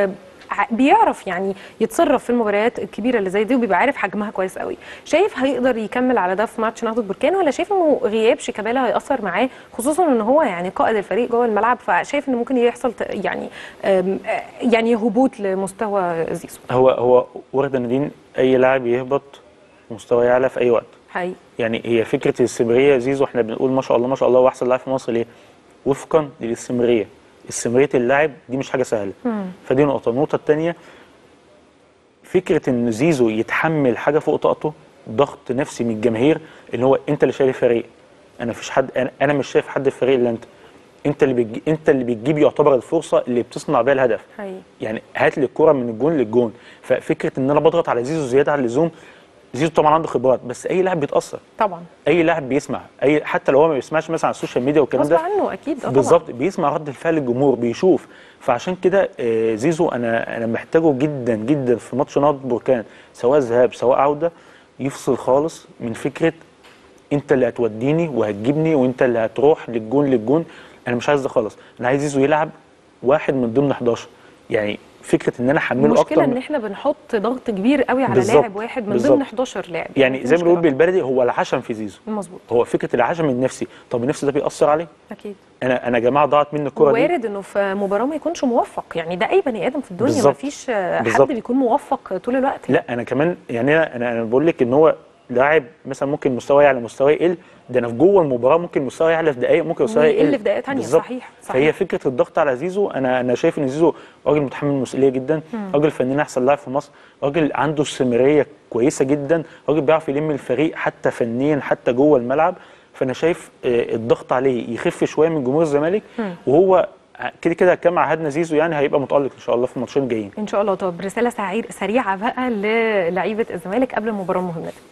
ع- بيعرف يعني يتصرف في المباريات الكبيره اللي زي دي وبيبقى عارف حجمها كويس قوي شايف هيقدر يكمل على ده في ماتش نهضه بركان ولا شايف انه غياب شيكابالا هيأثر معاه خصوصا ان هو يعني قائد الفريق جوه الملعب فشايف ان ممكن يحصل ت- يعني آم، آه، يعني هبوط لمستوى زيزو هو هو ورده نادين اي لاعب يهبط مستواه يعلى في اي وقت حقيقي يعني هي فكره الاستمراريه زيزو احنا بنقول ما شاء الله ما شاء الله هو احسن لاعب في مصر ليه؟ وفقا للاستمراريه استمراريه اللاعب دي مش حاجه سهله فدي نقطه النقطه الثانيه فكره ان زيزو يتحمل حاجه فوق طاقته ضغط نفسي من الجماهير ان هو انت اللي شايل الفريق انا مفيش حد انا, أنا مش شايف حد في الفريق الا انت انت اللي بتجي انت اللي بتجيب يعتبر الفرصه اللي بتصنع بيها الهدف حقيقي يعني هات لي الكره من الجون للجون ففكره ان انا بضغط على زيزو زياده عن اللزوم زيزو طبعا عنده خبرات بس اي لاعب بيتاثر طبعا اي لاعب بيسمع اي حتى لو هو ما بيسمعش مثلا على السوشيال ميديا والكلام غصب ده عنه اكيد آه طبعاً. بالظبط بيسمع رد الفعل الجمهور بيشوف فعشان كده آه، زيزو انا انا محتاجه جدا جدا في ماتش نهضه بركان سواء ذهاب سواء عوده يفصل خالص من فكره انت اللي هتوديني وهتجيبني وانت اللي هتروح للجون للجون انا مش عايز ده خالص انا عايز زيزو يلعب واحد من ضمن 11 يعني فكره ان انا احمله المشكله اكتر ان من- احنا بنحط ضغط كبير قوي على بالظبط. لاعب واحد من بالظبط. ضمن 11 لاعب يعني دي زي ما بنقول مشكلة. بالبلدي هو العشم في زيزو مظبوط هو فكره العشم النفسي طب النفس ده بيأثر عليه اكيد انا انا يا جماعه ضاعت مني الكوره دي وارد انه في مباراه ما يكونش موفق يعني ده اي بني ادم في الدنيا ما بالظبط. فيش حد بالظبط. بيكون موفق طول الوقت لا انا كمان يعني انا انا, أنا بقول لك ان هو لاعب مثلا ممكن مستواه يعلى مستواه يقل ده انا في جوه المباراه ممكن مستواه يعلى في دقائق ممكن مستواه ويقل يقل في دقائق تانية، بالظبط. صحيح، صحيح. فهي فكره الضغط على زيزو انا انا شايف ان زيزو راجل متحمل مسؤوليه جدا راجل فنان احسن لاعب في مصر راجل عنده استمراريه كويسه جدا راجل بيعرف يلم الفريق حتى فنيا حتى جوه الملعب فانا شايف آه، الضغط عليه يخف شويه من جمهور الزمالك وهو كده كده كما عهدنا زيزو يعني هيبقى متالق ان شاء الله في الماتشين الجايين ان شاء الله طب رساله سعير سريعه بقى للعيبه الزمالك قبل المباراه المهمه دي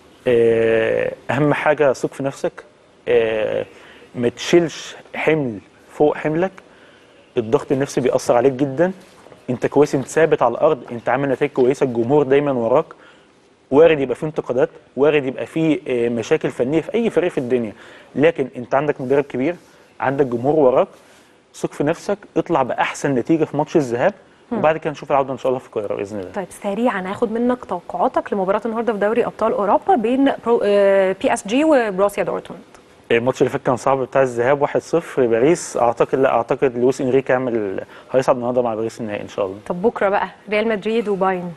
آه، اهم حاجه ثق في نفسك آه، ما تشيلش حمل فوق حملك الضغط النفسي بيأثر عليك جدا انت كويس انت ثابت على الارض انت عامل نتائج كويسه الجمهور دايما وراك وارد يبقى فيه انتقادات وارد يبقى فيه آه، مشاكل فنيه في اي فريق في الدنيا لكن انت عندك مدرب كبير عندك جمهور وراك ثق في نفسك اطلع باحسن نتيجه في ماتش الذهاب وبعد كده نشوف العوده ان شاء الله في القاهره باذن الله طيب سريعا هاخد منك توقعاتك لمباراه النهارده في دوري ابطال اوروبا بين برو آه، بي اس جي وبروسيا دورتموند الماتش اللي فات كان صعب بتاع الذهاب 1-0 باريس اعتقد لا اعتقد لويس انريكي هيعمل هيصعد النهارده مع باريس النهائي ان شاء الله طب بكره بقى ريال مدريد وبايرن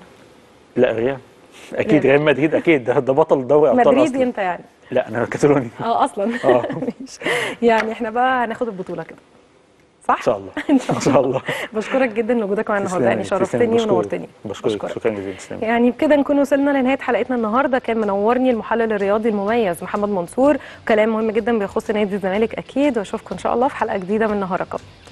لا ريال اكيد ريال. ريال مدريد اكيد ده, ده بطل دوري ابطال مدريد اصلا انت يعني لا انا كاتالوني اه اصلا اه ماشي. يعني احنا بقى هناخد البطوله كده صح ان شاء الله ان شاء ان شاء الله بشكرك جدا لوجودك معانا النهارده يعني تسلمي، شرفتني تسلمي، بشكرك. ونورتني بشكرك شكرا جزيلا تسلمي. يعني بكده نكون وصلنا لنهايه حلقتنا النهارده كان منورني المحلل الرياضي المميز محمد منصور كلام مهم جدا بيخص نادي الزمالك اكيد واشوفكم ان شاء الله في حلقه جديده من نهارك